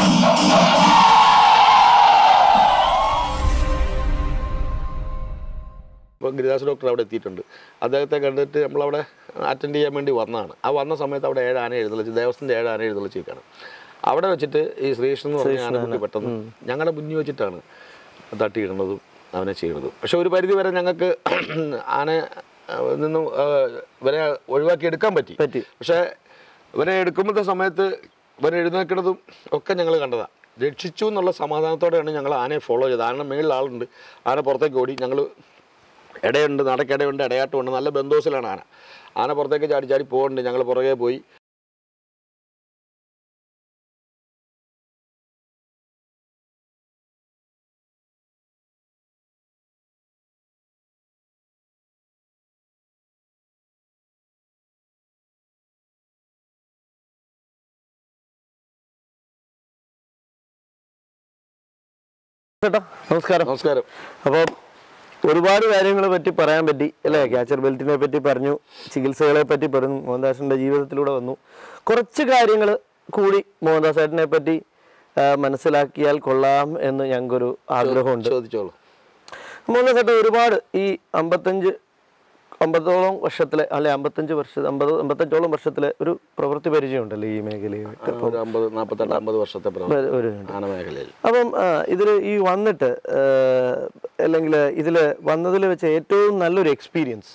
ഇപ്പോൾ ഗിരിദാസ് ഡോക്ടർ അവിടെ എത്തിയിട്ടുണ്ട് അദ്ദേഹത്തെ കണ്ടിട്ട് നമ്മളവിടെ അറ്റൻഡ് ചെയ്യാൻ വേണ്ടി വന്നതാണ് ആ വന്ന സമയത്ത് അവിടെ ഏഴ് ആന എഴുന്നള്ളിച്ച് ദേവസ്ഥൻ്റെ ഏഴ് ആന എഴുന്നള്ളിച്ചേക്കാണ് അവിടെ വെച്ചിട്ട് ഈ ശ്രീകൃഷ്ണൻ എന്ന് പറഞ്ഞ ആനക്കുട്ടി പെട്ടെന്ന് ഞങ്ങളുടെ മുന്നിൽ വെച്ചിട്ടാണ് തട്ടിയിടുന്നതും അവനെ ചെയ്യുന്നതും പക്ഷെ ഒരു പരിധി വരെ ഞങ്ങൾക്ക് ആന നിന്നും ആ, ഇവരെ ഒഴിവാക്കി എടുക്കാൻ പറ്റി പറ്റി. പക്ഷേ ഇവരെ എടുക്കുമ്പോഴത്തെ സമയത്ത് ഇവരെ എഴുന്നേൽക്കുന്നതും ഒക്കെ ഞങ്ങൾ കണ്ടതാണ് രക്ഷിച്ചു എന്നുള്ള സമാധാനത്തോടെയാണ് ഞങ്ങൾ ആനയെ ഫോളോ ചെയ്തത് ആന മേളിൽ ആളുണ്ട് ആന പുറത്തേക്ക് ഓടി ഞങ്ങൾ ഇടയുണ്ട് നടക്കിടയുണ്ട് ഇടയാട്ടമുണ്ട് നല്ല ബന്ധോസിലാണ് ആന ആന പുറത്തേക്ക് ചാടി ചാടി പോകുന്നുണ്ട് ഞങ്ങൾ പുറകെ പോയി ചേട്ടാ നമസ്കാരം നമസ്കാരം അപ്പോൾ ഒരുപാട് കാര്യങ്ങളെ പറ്റി പറയാൻ പറ്റി അല്ലേ ക്യാച്ചർ ബെൽറ്റിനെ പറ്റി പറഞ്ഞു ചികിത്സകളെ പറ്റി പറഞ്ഞു മോഹൻദാസിന്റെ ജീവിതത്തിലൂടെ വന്നു കുറച്ച് കാര്യങ്ങൾ കൂടി മോഹൻദാസ് ചേട്ടനെ പറ്റി ആ, മനസ്സിലാക്കിയാൽ കൊള്ളാം എന്ന് ഞങ്ങൾക്കൊരു ആഗ്രഹമുണ്ട് ചോദിച്ചോളൂ മോഹൻദാസ് ചേട്ടൻ ഒരുപാട് ഈ അമ്പത്തഞ്ച് അമ്പതോളം വർഷത്തിലെ അല്ലെ അമ്പത്തഞ്ച് വർഷ അമ്പത് അമ്പത്തഞ്ചോളം വർഷത്തിലെ ഒരു പ്രവൃത്തി പരിചയമുണ്ടല്ലോ ഈ മേഖലയിൽ ആ, ഒരു അമ്പത് നാൽപ്പത്തെട്ട് അമ്പത് വർഷത്തെ പ്രവർത്തനം ഒരു ആന മേഖലയിൽ അപ്പം ഇതിൽ ഈ വന്നിട്ട് അല്ലെങ്കിൽ ഇതിൽ വന്നതിൽ വെച്ച് ഏറ്റവും നല്ലൊരു എക്സ്പീരിയൻസ്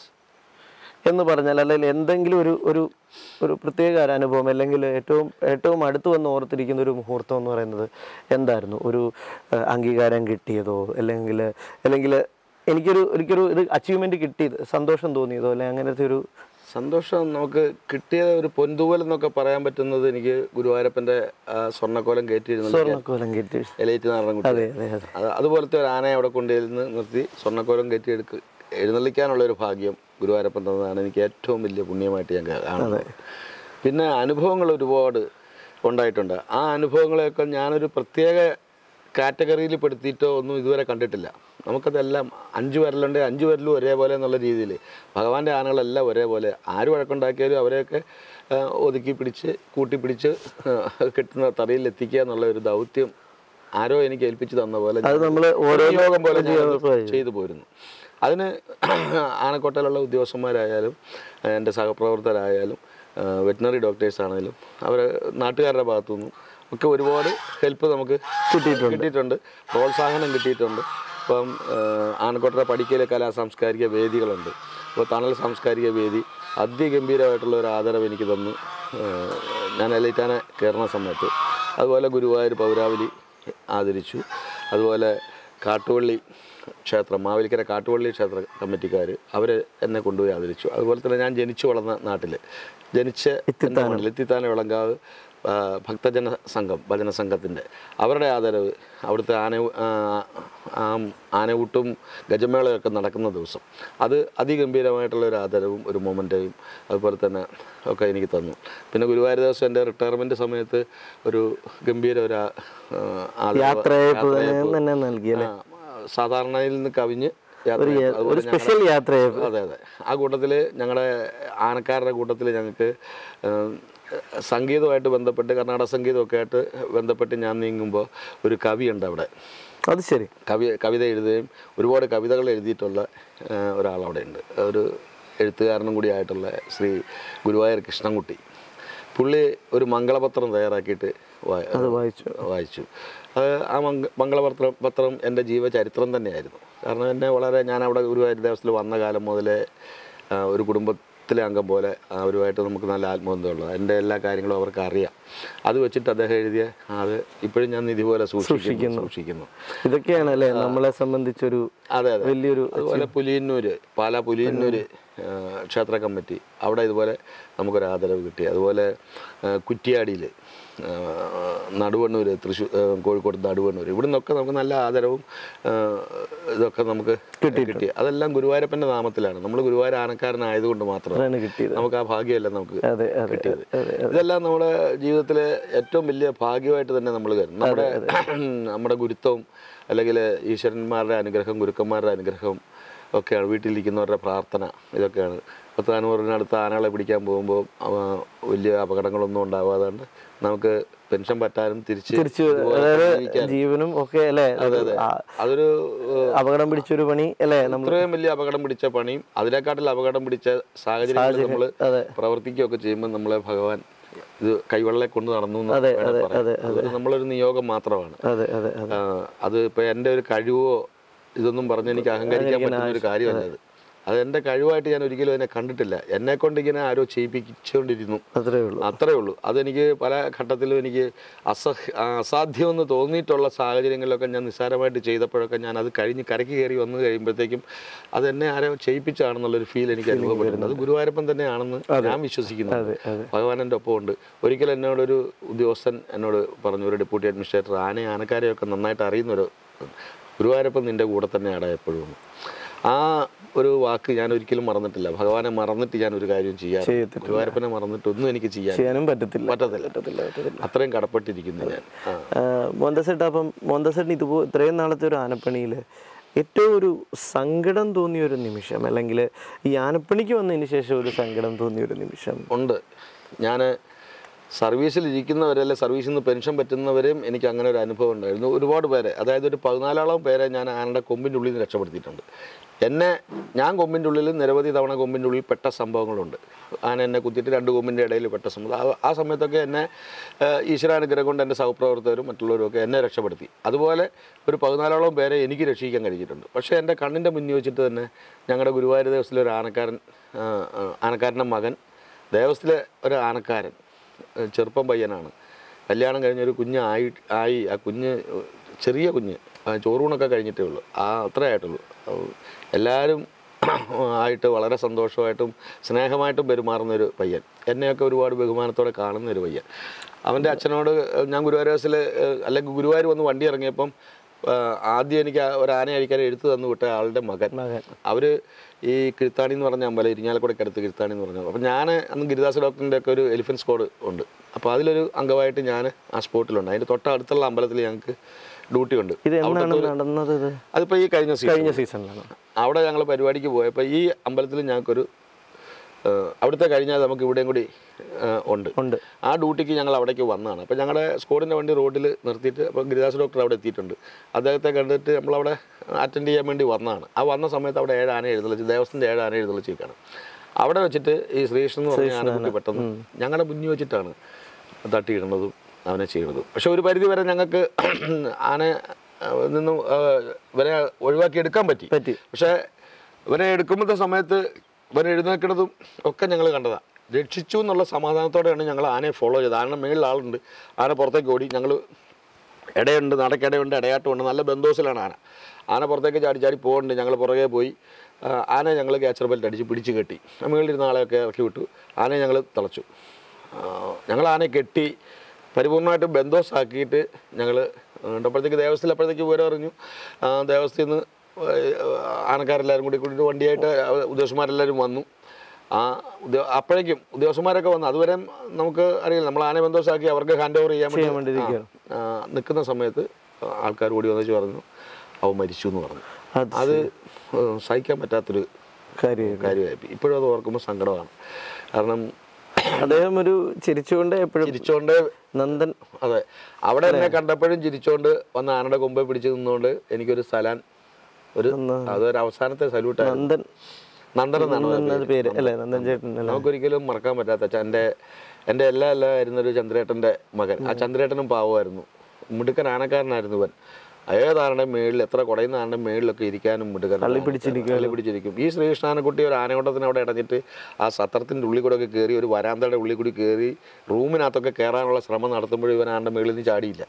എന്ന് പറഞ്ഞാൽ അല്ലെങ്കിൽ എന്തെങ്കിലും ഒരു ഒരു ഒരു പ്രത്യേക ഒരു അനുഭവം അല്ലെങ്കിൽ ഏറ്റവും ഏറ്റവും അടുത്ത് വന്ന് ഓർത്തിരിക്കുന്ന ഒരു മുഹൂർത്തം എന്ന് പറയുന്നത് എന്തായിരുന്നു ഒരു ആ, അംഗീകാരം കിട്ടിയതോ അല്ലെങ്കിൽ അല്ലെങ്കിൽ എനിക്കൊരു എനിക്കൊരു ഇത് അച്ചീവ്മെന്റ് കിട്ടിയത് സന്തോഷം തോന്നിയതോ അല്ലെങ്കിൽ അങ്ങനത്തെ ഒരു സന്തോഷം നമുക്ക് കിട്ടിയ ഒരു പൊൻതൂവൽ എന്നൊക്കെ പറയാൻ പറ്റുന്നത് എനിക്ക് ഗുരുവായൂരപ്പൻ്റെ ആ, സ്വർണ്ണക്കോലം കയറ്റിയിരുന്നത് സ്വർണ്ണക്കോലം കിട്ടി എലൈറ്റ് നാരായണൻകുട്ടി അതെ അതെ അതെ അത് അതുപോലത്തെ ഒരു ആനയെ അവിടെ കൊണ്ടുവരുന്ന് നിർത്തി സ്വർണ്ണക്കോലം കയറ്റി എടുക്ക് എഴുന്നള്ളിക്കാനുള്ള ഒരു ഭാഗ്യം ഗുരുവായൂരപ്പൻ തന്നതാണ് എനിക്ക് ഏറ്റവും വലിയ പുണ്യമായിട്ട് ഞാൻ കാണുന്നത് പിന്നെ അനുഭവങ്ങൾ ഒരുപാട് ഉണ്ടായിട്ടുണ്ട് ആ അനുഭവങ്ങളെയൊക്കെ ഞാനൊരു പ്രത്യേക കാറ്റഗറിയിൽ പെടുത്തിയിട്ടോ ഒന്നും ഇതുവരെ കണ്ടിട്ടില്ല നമുക്കതെല്ലാം അഞ്ച് വിരലുണ്ട് അഞ്ച് വിരലും ഒരേപോലെ എന്നുള്ള രീതിയിൽ ഭഗവാന്റെ ആനകളെല്ലാം ഒരേപോലെ ആര് വഴക്കുണ്ടാക്കിയാലും അവരെയൊക്കെ ആ, ഒതുക്കി പിടിച്ച് കൂട്ടിപ്പിടിച്ച് ആ, കിട്ടുന്ന തറയിൽ എത്തിക്കുക എന്നുള്ള ഒരു ദൗത്യം ആരോ എനിക്ക് ഏൽപ്പിച്ചു തന്ന പോലെ അത് ഞാൻ നമ്മൾ ഓരോ ഒരു നിയോഗം പോലെ ഞാൻ അത് നിയോഗം ചെയ്തു പോരുന്നു അതിന് ആനക്കോട്ടയിലുള്ള ഉദ്യോഗസ്ഥന്മാരായാലും എൻ്റെ സഹപ്രവർത്തകരായാലും വെറ്റിനറി ഡോക്ടേഴ്സ് ആണെങ്കിലും അവർ നാട്ടുകാരുടെ ഭാഗത്തുനിന്നും ഒക്കെ ഒരുപാട് ഹെൽപ്പ് നമുക്ക് കിട്ടിയിട്ടുണ്ട്. കിട്ടിയിട്ടുണ്ട് പ്രോത്സാഹനം കിട്ടിയിട്ടുണ്ട് ഇപ്പം ആനക്കോട്ടയുടെ പഠിക്കലെ കലാ സാംസ്കാരിക വേദികളുണ്ട് അപ്പോൾ തണൽ സാംസ്കാരിക വേദി അതിഗംഭീരമായിട്ടുള്ള ഒരു ആദരവ് എനിക്ക് തന്നു ആ, ഞാൻ എലൈറ്റാനെ കയറുന്ന സമയത്ത് അതുപോലെ ഗുരുവായൂർ പൗരാവലി ആദരിച്ചു അതുപോലെ കാട്ടുവള്ളി ക്ഷേത്രം മാവേലിക്കര കാട്ടുവള്ളി ക്ഷേത്ര കമ്മിറ്റിക്കാർ അവർ എന്നെ കൊണ്ടുപോയി ആദരിച്ചു അതുപോലെ തന്നെ ഞാൻ ജനിച്ചു വളർന്ന നാട്ടിൽ ജനിച്ച എൻ്റെ മണ്ണിൽ ഇത്തിത്താന വിളങ്കാവ് ആ, ഭക്തജന സംഘം ഭജന സംഘത്തിൻ്റെ അവരുടെ ആദരവ് അവിടുത്തെ ആന ആ, ആ ആനയൂട്ടും ഗജമേളയൊക്കെ നടക്കുന്ന ദിവസം അത് അതിഗംഭീരമായിട്ടുള്ള ഒരു ആദരവും ഒരു മൊമെൻറ്റയും അതുപോലെ തന്നെ ഒക്കെ എനിക്ക് തന്നു പിന്നെ ഗുരുവായൂർ ദിവസം എൻ്റെ റിട്ടയർമെൻറ്റ് സമയത്ത് ഒരു ഗംഭീര ഒരു ആ, ആദരവ്- യാത്രയയപ്പ് യാത്രയയപ്പ് തന്നെ നൽകി അല്ലേ ആ, സാധാരണയിൽ നിന്ന് കവിഞ്ഞ് യാത്രയയപ്പ്. അതുപോലെ ഒരു സ്പെഷ്യൽ യാത്രയയപ്പ് അതെ അതെ ആ കൂട്ടത്തിൽ ഞങ്ങളുടെ ആനക്കാരുടെ കൂട്ടത്തിൽ ഞങ്ങൾക്ക് ഏം, സംഗീതമായിട്ട് ബന്ധപ്പെട്ട് കർണാടക സംഗീതമൊക്കെ ആയിട്ട് ബന്ധപ്പെട്ട് ഞാൻ നീങ്ങുമ്പോൾ ഒരു കവിയുണ്ട് അവിടെ അത് ശരി കവി കവിത എഴുതുകയും ഒരുപാട് കവിതകൾ എഴുതിയിട്ടുള്ള ആ, ഒരാളവിടെ ഉണ്ട് ഒരു എഴുത്തുകാരനും കൂടി ആയിട്ടുള്ള ശ്രീ ഗുരുവായൂർ കൃഷ്ണൻകുട്ടി പുള്ളി ഒരു മംഗളപത്രം തയ്യാറാക്കിയിട്ട് വാ- അത് വായിച്ചു വായിച്ചു അത് ആ മംഗ മംഗളപത്രം പത്രം എൻ്റെ ജീവചരിത്രം തന്നെയായിരുന്നു കാരണം എന്നെ വളരെ ഞാൻ അവിടെ ഗുരുവായൂർ ദേവസ്ഥയിൽ വന്ന കാലം മുതലേ ആ, ഒരു കുടുംബത്തിലെ അംഗം പോലെ അവരുമായിട്ട് നമുക്ക് നല്ല ആത്മബന്ധമുള്ളത് എൻ്റെ എല്ലാ കാര്യങ്ങളും അവർക്ക് അറിയാം അത് വെച്ചിട്ട് അദ്ദേഹം എഴുതിയ അത് ഇപ്പോഴും ഞാൻ നിധി പോലെ സൂക്ഷിക്കുന്നു സൂക്ഷിക്കുന്നു ഇതൊക്കെയാണ് അല്ലേ നമ്മളെ സംബന്ധിച്ചൊരു അതെ അതെ വലിയൊരു അതുപോലെ പുലിയന്നൂര് പാലാ പുലിയന്നൂര് ആ, ക്ഷേത്ര കമ്മിറ്റി അവിടെ ഇതുപോലെ നമുക്കൊരു ആദരവ് കിട്ടി അതുപോലെ കുറ്റിയാടിയിൽ നടുവണ്ണൂർ തൃശ്ശൂർ ആ, കോഴിക്കോട് നടുവണ്ണൂർ ഇവിടെ നിന്നൊക്കെ നമുക്ക് നല്ല ആദരവും ആ, ഇതൊക്കെ നമുക്ക് കിട്ടി അതെല്ലാം ഗുരുവായൂരപ്പൻ്റെ നാമത്തിലാണ് നമ്മൾ ഗുരുവായൂർ ആനക്കാരനായതുകൊണ്ട് മാത്രമാണ് ആണ് കിട്ടിയത് നമുക്ക് ആ ഭാഗ്യമല്ല നമുക്ക് അതെ അതെ കിട്ടിയത് അതെ ഇതെല്ലാം നമ്മുടെ ജീവിതത്തിലെ ഏറ്റവും വലിയ ഭാഗ്യമായിട്ട് തന്നെ നമ്മൾ കരുതും നമ്മുടെ നമ്മുടെ ഗുരുത്വം അല്ലെങ്കിൽ ഈശ്വരന്മാരുടെ അനുഗ്രഹം ഗുരുക്കന്മാരുടെ അനുഗ്രഹം ഒക്കെയാണ് വീട്ടിലിരിക്കുന്നവരുടെ പ്രാർത്ഥന ഇതൊക്കെയാണ് പത്ത് നാനൂറിനടുത്ത് ആനകളെ പിടിക്കാൻ പോകുമ്പോൾ വലിയ അപകടങ്ങളൊന്നും ഉണ്ടാവാതെ നമുക്ക് പെൻഷൻ പറ്റാനും തിരിച്ച് തിരിച്ചു ഇതുപോലെ അതായത് ജീവിക്കാനും. ജീവനും ഒക്കെ അല്ലേ ആ, അതൊരു ഏഹ്, അപകടം പിടിച്ചൊരു പണി അല്ലേ നമ്മൾ ഇത്രയും വലിയ അപകടം പിടിച്ച പണിയും അതിനെക്കാട്ടിൽ അപകടം പിടിച്ച സാഹചര്യങ്ങളിൽ നമ്മൾ അതെ പ്രവർത്തിക്കുകയൊക്കെ ചെയ്യുമ്പോൾ നമ്മളെ ഭഗവാൻ ഇത് കൈവെള്ളെ കൊണ്ട് നടന്നു എന്ന് അതെ, വേണേ അതെ, പറയാം. അതെ, അതൊരു നമ്മളൊരു നിയോഗം മാത്രമാണ് അതെ അതെ അതെ ആ, അത് ഇപ്പൊ എൻ്റെ ഒരു കഴിവോ ഇതൊന്നും പറഞ്ഞ് എനിക്ക് അഹങ്കരിക്കാൻ പറ്റുന്ന ഒരു കാര്യമല്ല അത് അത് എൻ്റെ കഴിവായിട്ട് ഞാൻ ഒരിക്കലും അതിനെ കണ്ടിട്ടില്ല എന്നെ കൊണ്ട് ഇങ്ങനെ ആരോ ചെയ്യിപ്പിച്ചുകൊണ്ടിരുന്നു അത്രേ ഉള്ളൂ അത്രേ ഉള്ളൂ അതെനിക്ക് പല ഘട്ടത്തിലും എനിക്ക് അസഹ് ആ, അസാധ്യമെന്ന് തോന്നിയിട്ടുള്ള സാഹചര്യങ്ങളിലൊക്കെ ഞാൻ നിസ്സാരമായിട്ട് ചെയ്തപ്പോഴൊക്കെ ഞാൻ അത് കഴിഞ്ഞ് കരയ്ക്ക് കയറി വന്നു കഴിയുമ്പോഴത്തേക്കും അത് എന്നെ ആരോ ചെയ്യിപ്പിച്ചാണെന്നുള്ളൊരു ഫീൽ എനിക്ക് അനുഭവപ്പെടുന്നത് അത് ഗുരുവായൂരപ്പൻ തന്നെയാണെന്ന് ഞാൻ വിശ്വസിക്കുന്നു അതെ അതെ ഭഗവാൻ എൻ്റെ ഒപ്പം ഉണ്ട് ഒരിക്കൽ എന്നോടൊരു ഉദ്യോഗസ്ഥൻ എന്നോട് പറഞ്ഞു ഒരു ഡെപ്യൂട്ടി അഡ്മിനിസ്ട്രേറ്റർ ആനയെ ആനക്കാരെയൊക്കെ നന്നായിട്ട് അറിയുന്നൊരു ഗുരുവായൂരപ്പൻ നിൻ്റെ കൂടെ തന്നെയാണ് എപ്പോഴും എന്ന്. ആ ഒരു വാക്ക് ഞാൻ ഒരിക്കലും മറന്നിട്ടില്ല ഭഗവാനെ മറന്നിട്ട് ഞാൻ ഒരു കാര്യം ചെയ്യാം ചെയ്യത്തില്ല. ഗുരുവായൂരപ്പനെ മറന്നിട്ട് ഒന്നും എനിക്ക് ചെയ്യാൻ ചെയ്യാനും പറ്റത്തില്ല പറ്റത്തില്ല പറ്റത്തില്ല പറ്റത്തില്ല അത്രയും കടപ്പെട്ടിരിക്കുന്നു ഞാൻ ആ മോന്തസെട്ട് അപ്പം മോന്തസെട്ടിന് ഇതുപോ ഇത്രയും നാളത്തെ ഒരു ആനപ്പണിയിൽ ഏറ്റവും ഒരു സങ്കടം തോന്നിയ ഒരു നിമിഷം അല്ലെങ്കിൽ ഈ ആനപ്പണിക്ക് വന്നതിന് ശേഷം ഒരു സങ്കടം തോന്നിയ ഒരു നിമിഷം ഉണ്ട് ഞാൻ സർവീസിൽ ഇരിക്കുന്നവരല്ലേ സർവീസിൽ നിന്ന് പെൻഷൻ പറ്റുന്നവരെയും എനിക്ക് അങ്ങനെ ഒരു അനുഭവം ഉണ്ടായിരുന്നു ഒരുപാട് പേരെ അതായത് ഒരു പതിനാലോളം പേരെ ഞാൻ ആനയുടെ കൊമ്പിൻ്റെ ഉള്ളിൽ നിന്ന് രക്ഷപ്പെടുത്തിയിട്ടുണ്ട് എന്നെ ഞാൻ കൊമ്പിൻ്റെ ഉള്ളിൽ നിരവധി തവണ കൊമ്പിൻ്റെ ഉള്ളിൽ പെട്ട സംഭവങ്ങളുണ്ട് ആന എന്നെ കുത്തിയിട്ട് രണ്ട് കൊമ്പിൻ്റെ ഇടയിൽ പെട്ട സംഭവം ആ- ആ സമയത്തൊക്കെ എന്നെ ഏഹ്, ഈശ്വരാനുഗ്രഹം കൊണ്ട് എൻ്റെ സഹപ്രവർത്തകരും മറ്റുള്ളവരും ഒക്കെ എന്നെ രക്ഷപ്പെടുത്തി അതുപോലെ ഒരു പതിനാലോളം പേരെ എനിക്ക് രക്ഷിക്കാൻ കഴിഞ്ഞിട്ടുണ്ട് പക്ഷേ എൻ്റെ കണ്ണിൻ്റെ മുന്നിൽ വെച്ചിട്ട് തന്നെ ഞങ്ങളുടെ ഗുരുവായൂർ ദേവസ്ഥയിലെ ഒരു ആനക്കാരൻ ആ, ആ, ആനക്കാരൻ്റെ മകൻ ദേവസ്ഥയിലെ ഒരു ആനക്കാരൻ ഏഹ് ചെറുപ്പം പയ്യനാണ് കല്യാണം കഴിഞ്ഞ ഒരു കുഞ്ഞ് ആയി ആയി ആ കുഞ്ഞ് ചെറിയ കുഞ്ഞ് ആ ചോറൂണൊക്കെ കഴിഞ്ഞിട്ടേ ഉള്ളൂ ആ അത്രേ ആയിട്ടുള്ളൂ അപ്പോൾ എല്ലാവരും ആയിട്ട് വളരെ സന്തോഷമായിട്ടും സ്നേഹമായിട്ടും പെരുമാറുന്ന ഒരു പയ്യൻ എന്നെയൊക്കെ ഒരുപാട് ബഹുമാനത്തോടെ കാണുന്ന ഒരു പയ്യൻ അവൻ്റെ അച്ഛനോട് ഏഹ് ഞാൻ ഗുരുവായൂർ ബസ്സിൽ അല്ലെങ്കിൽ ഗുരുവായൂർ വന്ന് വണ്ടി ഇറങ്ങിയപ്പം ഏഹ് ആദ്യം എനിക്ക് ആ ഒരു ആന അഴിക്കാൻ എടുത്തു തന്നു വിട്ട ആളുടെ മകൻ മകൻ അവർ ഈ കിഴുത്താണി എന്ന് പറഞ്ഞ അമ്പലം ഇരിഞ്ഞാലക്കുടയ്ക്ക് അടുത്ത് കിഴുത്താണി എന്ന് പറഞ്ഞത് അപ്പോൾ ഞാൻ അന്ന് ഗിരിദാസ് ഡോക്ടറിൻ്റെ ഒക്കെ ഒരു എലിഫൻറ്റ് സ്ക്വാഡ് ഉണ്ട് അപ്പോൾ അതിലൊരു അംഗമായിട്ട് ഞാൻ ആ സ്പോട്ടിലുണ്ട് അതിൻ്റെ തൊട്ടടുത്തുള്ള അമ്പലത്തിൽ ഞങ്ങൾക്ക് ഡ്യൂട്ടി ഉണ്ട് ഇത് എന്നാണ് നടന്നത് ഇത് അതിപ്പോൾ ഈ കഴിഞ്ഞ സീസൺ കഴിഞ്ഞ സീസണിലാണ് അവിടെ ഞങ്ങൾ പരിപാടിക്ക് പോയപ്പോൾ ഈ അമ്പലത്തിൽ ഞങ്ങൾക്കൊരു ഏഹ്, അവിടുത്തെ കഴിഞ്ഞാൽ നമുക്ക് ഇവിടെയും കൂടി ഏഹ്, ഉണ്ട് ഉണ്ട് ആ ഡ്യൂട്ടിക്ക് ഞങ്ങൾ അവിടേക്ക് വന്നതാണ് അപ്പോൾ ഞങ്ങളുടെ സ്ക്വാഡിൻ്റെ വണ്ടി റോഡിൽ നിർത്തിയിട്ട് അപ്പോൾ ഗിരിദാസ് ഡോക്ടർ അവിടെ എത്തിയിട്ടുണ്ട് അദ്ദേഹത്തെ കണ്ടിട്ട് നമ്മളവിടെ അറ്റൻഡ് ചെയ്യാൻ വേണ്ടി വന്നതാണ് ആ വന്ന സമയത്ത് അവിടെ ഏഴ് ആന എഴുന്നള്ളിച്ച് ദേവസ്ഥൻ്റെ ഏഴ് ആന എഴുന്നള്ളിച്ചേക്കാണ് അവിടെ വെച്ചിട്ട് ഈ ശ്രീകൃഷ്ണൻ എന്ന് പറഞ്ഞ ആനക്കുട്ടി പെട്ടെന്ന് ഞങ്ങളുടെ മുന്നിൽ വെച്ചിട്ടാണ് തട്ടിയിടുന്നതും അവനെ ചെയ്യുന്നതും പക്ഷെ ഒരു പരിധി വരെ ഞങ്ങൾക്ക് ആന ഏഹ്, നിന്നും ഏഹ്, ഇവരെ ഒഴിവാക്കി എടുക്കാൻ പറ്റി പറ്റി പക്ഷേ ഇവനെ എടുക്കുമ്പോഴത്തെ സമയത്ത് ഇവൻ എഴുന്നേൽക്കുന്നതും ഒക്കെ ഞങ്ങൾ കണ്ടതാണ് രക്ഷിച്ചു എന്നുള്ള സമാധാനത്തോടെയാണ് ഞങ്ങൾ ആനയെ ഫോളോ ചെയ്തത് ആന മേളിൽ ആളുണ്ട് ആന പുറത്തേക്ക് ഓടി ഞങ്ങൾ ഇടയുണ്ട് നടക്കിടയുണ്ട് ഇടയാട്ടമുണ്ട് നല്ല ബന്ധോസിലാണ് ആന ആന പുറത്തേക്ക് ചാടി ചാടി പോകുന്നുണ്ട് ഞങ്ങൾ പുറകെ പോയി ആ, ആനയെ ഞങ്ങൾ ക്യാച്ചർ ബെൽറ്റ് അടിച്ച് പിടിച്ച് കെട്ടി മേളിലിരുന്ന ആളെയൊക്കെ ഇറക്കി വിട്ടു ആനയെ ഞങ്ങൾ തളച്ചു ആ, ഞങ്ങൾ ആനയെ കെട്ടി പരിപൂർണമായിട്ടും ബന്ധോസാക്കിയിട്ട് ഞങ്ങൾ അപ്പോഴത്തേക്ക് ദേവസ്ഥയിൽ അപ്പോഴത്തേക്ക് വിവരം അറിഞ്ഞു ആ, ദേവസ്ഥയിൽ നിന്ന് ആനക്കാരെല്ലാവരും കൂടി കൂടിയിട്ട് വണ്ടിയായിട്ട് ഉദ്യോഗസ്ഥന്മാരെല്ലാവരും വന്നു ആ ഉദ്യോ അപ്പോഴേക്കും ഉദ്യോഗസ്ഥന്മാരൊക്കെ വന്നു അതുവരെ നമുക്ക് അറിയില്ല നമ്മൾ ആന ബന്ധോസാക്കി അവർക്ക് ഹാൻഡ് ഓവർ ചെയ്യാൻ ചെയ്യാൻ വേണ്ടി വേണ്ടി ഇരിക്കുകയാണ്. ആ, നിൽക്കുന്ന സമയത്ത് ആൾക്കാർ ഓടി വന്നിച്ച് പറഞ്ഞു അവൻ മരിച്ചു എന്ന് പറഞ്ഞു അത് അത് ഏഹ്, സഹിക്കാൻ പറ്റാത്തൊരു കാര്യം കാര്യമായി ഇപ്പോഴും അത് ഓർക്കുമ്പോൾ സങ്കടമാണ് കാരണം അദ്ദേഹം ഒരു ചിരിച്ചുകൊണ്ട് എപ്പോഴും ചിരിച്ചോണ്ട് നന്ദൻ അതെ അവിടെ എന്നെ കണ്ടപ്പോഴും ചിരിച്ചോണ്ട് വന്ന ആനയുടെ കൊമ്പെ പിടിച്ച് നിന്നുകൊണ്ട് എനിക്കൊരു സലാൻ ഒരു അതൊരു അവസാനത്തെ സല്യൂട്ടായിരുന്നു നന്ദൻ നന്ദൻ എന്നാണ് അതിന്റെ എന്നത് പേര് അല്ലേ നന്ദൻ ചേട്ടൻ അല്ലേ നമുക്കൊരിക്കലും മറക്കാൻ പറ്റാത്ത ച- എൻ്റെ എൻ്റെ എല്ലാ എല്ലാ ആയിരുന്നൊരു ചന്ദ്രേട്ടൻ്റെ മകൻ ആ ചന്ദ്രേട്ടനും പാവമായിരുന്നു മിടുക്കൻ ആനക്കാരനായിരുന്നു ഇവൻ ഏതാരുടെ മേളിൽ എത്ര കുടയുന്ന ആരുടെ മേളിലൊക്കെ ഇരിക്കാനും മിടുക്കൻ തള്ളി പിടിച്ചിരിക്കും. തള്ളി പിടിച്ചിരിക്കും ഈ ശ്രീകൃഷ്ണാനക്കുട്ടി ഒരു ആനയോട്ടത്തിന് അവിടെ ഇടഞ്ഞിട്ട് ആ സത്രത്തിൻ്റെ ഉള്ളിൽ കൂടെ ഒക്കെ കയറി ഒരു വരാന്തയുടെ ഉള്ളിൽ കൂടി കയറി റൂമിനകത്തൊക്കെ കയറാനുള്ള ശ്രമം നടത്തുമ്പോഴും ഇവൻ ആരുടെ മേളിൽ നിന്ന് ചാടിയില്ല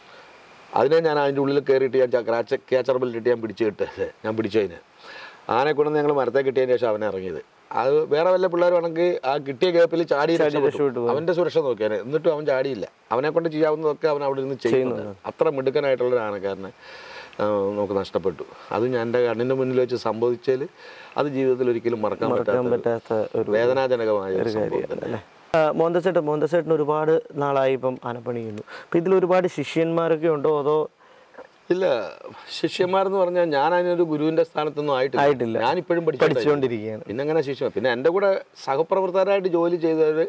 അതിനെ ഞാൻ അതിൻ്റെ ഉള്ളിൽ കയറിയിട്ട് ഞാൻ ക്രാച്ച ക്യാച്ചർ ബെല്ലിട്ട് ഞാൻ പിടിച്ച് കിട്ടത് ഞാൻ പിടിച്ചു അതിന് ആനെ കൊണ്ടുവന്ന് ഞങ്ങൾ മരത്തെ കിട്ടിയതിന് ശേഷം അവനെ ഇറങ്ങിയത് അത് വേറെ വല്ല പിള്ളേരുമാണെങ്കിൽ ആ കിട്ടിയ ഗ്യാപ്പിൽ ചാടി രക്ഷപ്പെട്ടു. രക്ഷപ്പെട്ടു പോയി. അവന്റെ സുരക്ഷ നോക്കിയാൽ എന്നിട്ടും അവൻ ചാടിയില്ല അവനെ കൊണ്ട് ചെയ്യാവുന്നതൊക്കെ അവൻ അവിടെ നിന്ന് ചെയ്യുന്നുണ്ട് അത്ര മിടുക്കനായിട്ടുള്ള ഒരു ആനക്കാരനെ ആ, നമുക്ക് നഷ്ടപ്പെട്ടു അത് ഞാൻ എൻ്റെ കണ്ണിൻ്റെ മുന്നിൽ വെച്ച് സംഭവിച്ചാൽ അത് ജീവിതത്തിൽ ഒരിക്കലും മറക്കാൻ മറക്കാൻ പറ്റാത്ത പറ്റാത്ത ഒരു വേദനാജനകമായ ഒരു സംഭവം തന്നെ അല്ലേ മോന്തച്ചേട്ടൻ മോന്തച്ചേട്ടൻ ഒരുപാട് നാളായി ഇപ്പം ആനപ്പണി ചെയ്യുന്നു അപ്പം ഇതിൽ ഒരുപാട് ശിഷ്യന്മാരൊക്കെ ഉണ്ടോ അതോ ഇല്ല ശിഷ്യന്മാരെന്ന് പറഞ്ഞാൽ ഞാൻ അതിനൊരു ഗുരുവിന്റെ സ്ഥാനത്തൊന്നും ആയിട്ടില്ല ആയിട്ടില്ല. ഞാൻ ഇപ്പോഴും പഠിച്ചു പഠിച്ചുകൊണ്ടിരിക്കുകയാണ് പിന്നെ അങ്ങനെ ശിഷ്യ പിന്നെ എൻ്റെ കൂടെ സഹപ്രവർത്തകരായിട്ട് ജോലി ചെയ്തവർ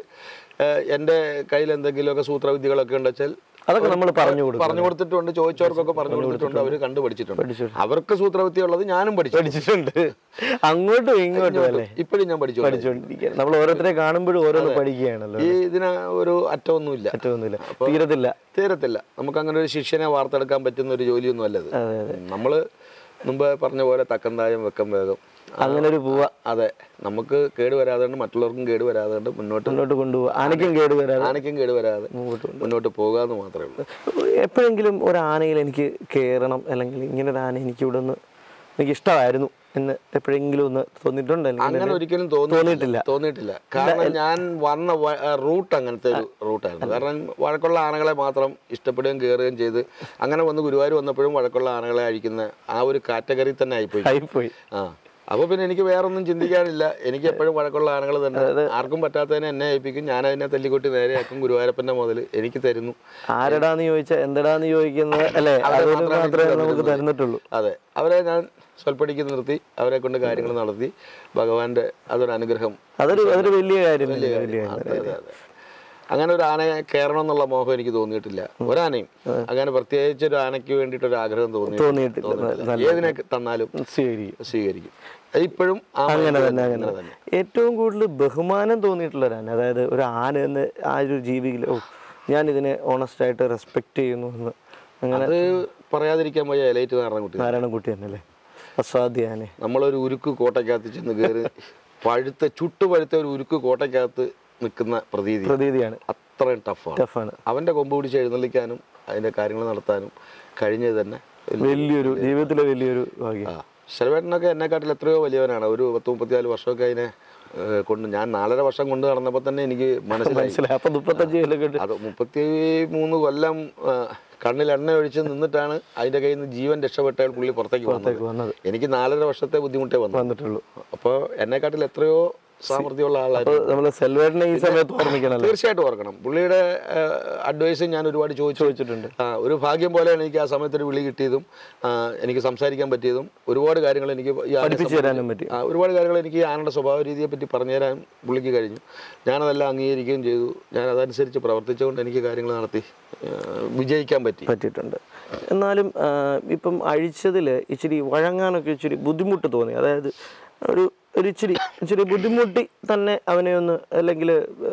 എൻ്റെ കയ്യിൽ എന്തെങ്കിലുമൊക്കെ സൂത്രവിദ്യകളൊക്കെ ഉണ്ട് വെച്ചാൽ അതൊക്കെ നമ്മൾ പറഞ്ഞു കൊടുക്കും പറഞ്ഞു കൊടുത്തിട്ടുണ്ട് ചോദിച്ചവർക്കൊക്കെ പറഞ്ഞു കൊടുത്തിട്ടുണ്ട് അവർ കണ്ടു പഠിച്ചിട്ടുണ്ട് പഠിച്ചിട്ടുണ്ട്. അവർക്ക് സൂത്രവിദ്യ ഉള്ളത് ഞാനും പഠിച്ചു പഠിച്ചിട്ടുണ്ട് അങ്ങോട്ടും ഇങ്ങോട്ടും അല്ലേ ഇപ്പോഴും ഞാൻ പഠിച്ചു പഠിച്ചുകൊണ്ടിരിക്കുകയാണ് നമ്മൾ ഓരോരുത്തരെ കാണുമ്പോഴും ഓരോന്ന് പഠിക്കുകയാണല്ലോ ഈ ഇതിന് ഒരു അറ്റമൊന്നുമില്ല പറ്റുമൊന്നുമില്ല തീരത്തില്ല തീരത്തില്ല നമുക്ക് അങ്ങനെ ഒരു ശിഷ്യനെ വാർത്തെടുക്കാൻ പറ്റുന്ന ഒരു ജോലിയൊന്നും അല്ലത് അതെ അതെ നമ്മൾ മുമ്പ് പറഞ്ഞ പോലെ തക്കന്തായം വെക്കം വേഗം അങ്ങനെ ഒരു പൂവ അതെ നമുക്ക് കേട് വരാതെ കൊണ്ട് മറ്റുള്ളവർക്കും കേട് വരാതെ കൊണ്ട് മുന്നോട്ട് മുന്നോട്ട് കൊണ്ടുപോകുക ആനയ്ക്കും കേട് വരാതെ ആനയ്ക്കും കേട് വരാതെ മുമ്പോട്ട് മുന്നോട്ട് പോകാന്ന് മാത്രമേ ഉള്ളൂ എപ്പോഴെങ്കിലും ഒരു ആനയിൽ എനിക്ക് കയറണം അല്ലെങ്കിൽ ഇങ്ങനെ ഒരു ആന എനിക്ക് ഇവിടെ നിന്ന് എനിക്ക് ഇഷ്ടമായിരുന്നു എന്ന് എപ്പോഴെങ്കിലും ഒന്ന് തോന്നിയിട്ടുണ്ട് അല്ലെങ്കിൽ അങ്ങനെ ഒരിക്കലും തോന്നിയിട്ടില്ല. തോന്നിയിട്ടില്ല തോന്നിയിട്ടില്ല കാരണം ഞാൻ വന്ന റൂട്ട് അങ്ങനത്തെ ഒരു റൂട്ടായിരുന്നു കാരണം വഴക്കുള്ള ആനകളെ മാത്രം ഇഷ്ടപ്പെടുകയും കയറുകയും ചെയ്ത് അങ്ങനെ വന്ന് ഗുരുവായൂർ വന്നപ്പോഴും വഴക്കുള്ള ആനകളെ അഴിക്കുന്ന ആ ഒരു കാറ്റഗറി തന്നെ ആയിപ്പോയി ആയിപ്പോയി ആ അപ്പൊ പിന്നെ എനിക്ക് വേറൊന്നും ചിന്തിക്കാനില്ല എനിക്ക് എപ്പോഴും വഴക്കുള്ള ആനകൾ തന്നെ ആർക്കും പറ്റാത്തതിനെ എന്നെ ഏൽപ്പിക്കും ഞാൻ അതിനെ തല്ലിക്കൊട്ടി നേരെയാക്കും ഗുരുവായൂരപ്പന്റെ മുതൽ എനിക്ക് തരുന്നു ആരടാന്ന് ചോദിച്ചാൽ എന്തെടാന്ന് ചോദിക്കുന്നത് അല്ലേ അവരെ അതൊരു മാത്രമേ മാത്രമേ എനിക്ക് നമുക്ക് തന്നിട്ടുള്ളൂ. തന്നിട്ടുള്ളൂ അതെ അവരെ ഞാൻ സ്വൽപ്പടിക്ക് നിർത്തി അവരെ കൊണ്ട് കാര്യങ്ങൾ നടത്തി ഭഗവാന്റെ അതൊരു അനുഗ്രഹം അതൊരു അതൊരു വലിയ കാര്യം തന്നെ, വലിയ കാര്യം അതെ, അതെ, അതെ. അങ്ങനെ ഒരു ആനയെ കയറണം എന്നുള്ള മോഹം എനിക്ക് തോന്നിയിട്ടില്ല ഒരാനയും അങ്ങനെ പ്രത്യേകിച്ച് ഒരു ആനയ്ക്ക് വേണ്ടിയിട്ട് ഒരു ആഗ്രഹം തോന്നി തോന്നിയിട്ടില്ല ഏതിനെ തന്നാലും സ്വീകരിക്കും സ്വീകരിക്കും അത് ഇപ്പോഴും ആ അങ്ങനെ മനസ്സിൽ തന്നെ അങ്ങനെ തന്നെ ഏറ്റവും കൂടുതൽ ബഹുമാനം തോന്നിയിട്ടുള്ള ഒരു ആന അതായത് ഒരു ആന എന്ന് ആ ഒരു ജീവിയിൽ ഓ ഞാൻ ഇതിനെ ഓണസ്റ്റ് ആയിട്ട് റെസ്പെക്ട് ചെയ്യുന്നു എന്ന് അങ്ങനെ അത് പറയാതിരിക്കാൻ പോയ എലൈറ്റ് നാരായണൻകുട്ടി നാരായണൻകുട്ടി തന്നെ അല്ലേ അസാധ്യ ആനെ നമ്മളൊരു ഉരുക്ക് കോട്ടയ്ക്കകത്ത് ചെന്ന് കയറി പഴുത്ത ചുട്ടുപഴുത്ത ഒരു ഉരുക്ക് കോട്ടയ്ക്കകത്ത് നിൽക്കുന്ന പ്രതീതി പ്രതീതിയാണ് അത്രയും ടഫാണ് ടഫാണ് അവന്റെ കൊമ്പ് പിടിച്ച് എഴുന്നള്ളിക്കാനും അതിന്റെ കാര്യങ്ങൾ നടത്താനും കഴിഞ്ഞത് തന്നെ ഒരു- വലിയൊരു ജീവിതത്തിലെ വലിയൊരു ഭാഗ്യം ആ ശരവേട്ടനൊക്കെ എന്നെക്കാട്ടിൽ എത്രയോ വലിയവനാണ് ഒരു പത്ത് മുപ്പത്തിനാല് വർഷമൊക്കെ അതിനെ ഏഹ്, കൊണ്ട് ഞാൻ നാലര വർഷം കൊണ്ട് നടന്നപ്പോൾ തന്നെ എനിക്ക് മനസ്സിലായി മനസ്സിലായി അപ്പൊ മുപ്പത്തഞ്ച് കൊല്ലൊക്കെ ഉണ്ട് അത് മുപ്പത്തി മൂന്ന് കൊല്ലം ആ, കണ്ണിൽ എണ്ണ ഒഴിച്ച് നിന്നിട്ടാണ് അതിന്റെ കയ്യിൽ നിന്ന് ജീവൻ രക്ഷപ്പെട്ട പുള്ളി പുറത്തേക്ക് വന്നത് വന്നത് എനിക്ക് നാലര വർഷത്തെ ബുദ്ധിമുട്ടേ വന്നു വന്നിട്ടുള്ളൂ അപ്പോൾ എന്നെക്കാട്ടിൽ എത്രയോ സാമർഥ്യമുള്ള ആളായിരുന്നു അപ്പൊ നമ്മള് സെൽവേറിനെ ഈ സമയത്ത് ഓർമ്മിക്കണല്ലോ തീർച്ചയായിട്ടും ഓർക്കണം പുള്ളിയുടെ അഡ്വൈസ് ഞാൻ ഒരുപാട് ചോദിച്ചു ചോദിച്ചിട്ടുണ്ട് ആ, ഒരു ഭാഗ്യം പോലെയാണ് എനിക്ക് ആ സമയത്ത് ഒരു വിളി കിട്ടിയതും ആ, എനിക്ക് സംസാരിക്കാൻ പറ്റിയതും ഒരുപാട് കാര്യങ്ങൾ എനിക്ക് ഈ ആനയെ പഠിപ്പിച്ചു തരാനും പറ്റി ആ, ഒരുപാട് കാര്യങ്ങൾ എനിക്ക് ഈ ആനയുടെ സ്വഭാവ രീതിയെ പറ്റി പറഞ്ഞു തരാൻ പുള്ളിക്ക് കഴിഞ്ഞു ഞാനതെല്ലാം അംഗീകരിക്കുകയും ചെയ്തു ഞാൻ അതനുസരിച്ച് പ്രവർത്തിച്ചുകൊണ്ട് എനിക്ക് കാര്യങ്ങൾ നടത്തി ആ, വിജയിക്കാൻ പറ്റി പറ്റിയിട്ടുണ്ട് എന്നാലും ആ, ഇപ്പം അഴിച്ചതിൽ ഇച്ചിരി വഴങ്ങാനൊക്കെ ഇച്ചിരി ബുദ്ധിമുട്ട് തോന്നി അതായത് ഒരു ഒരു ഇച്ചിരി ഇച്ചിരി ബുദ്ധിമുട്ടി തന്നെ അവനെ ഒന്ന് അല്ലെങ്കിൽ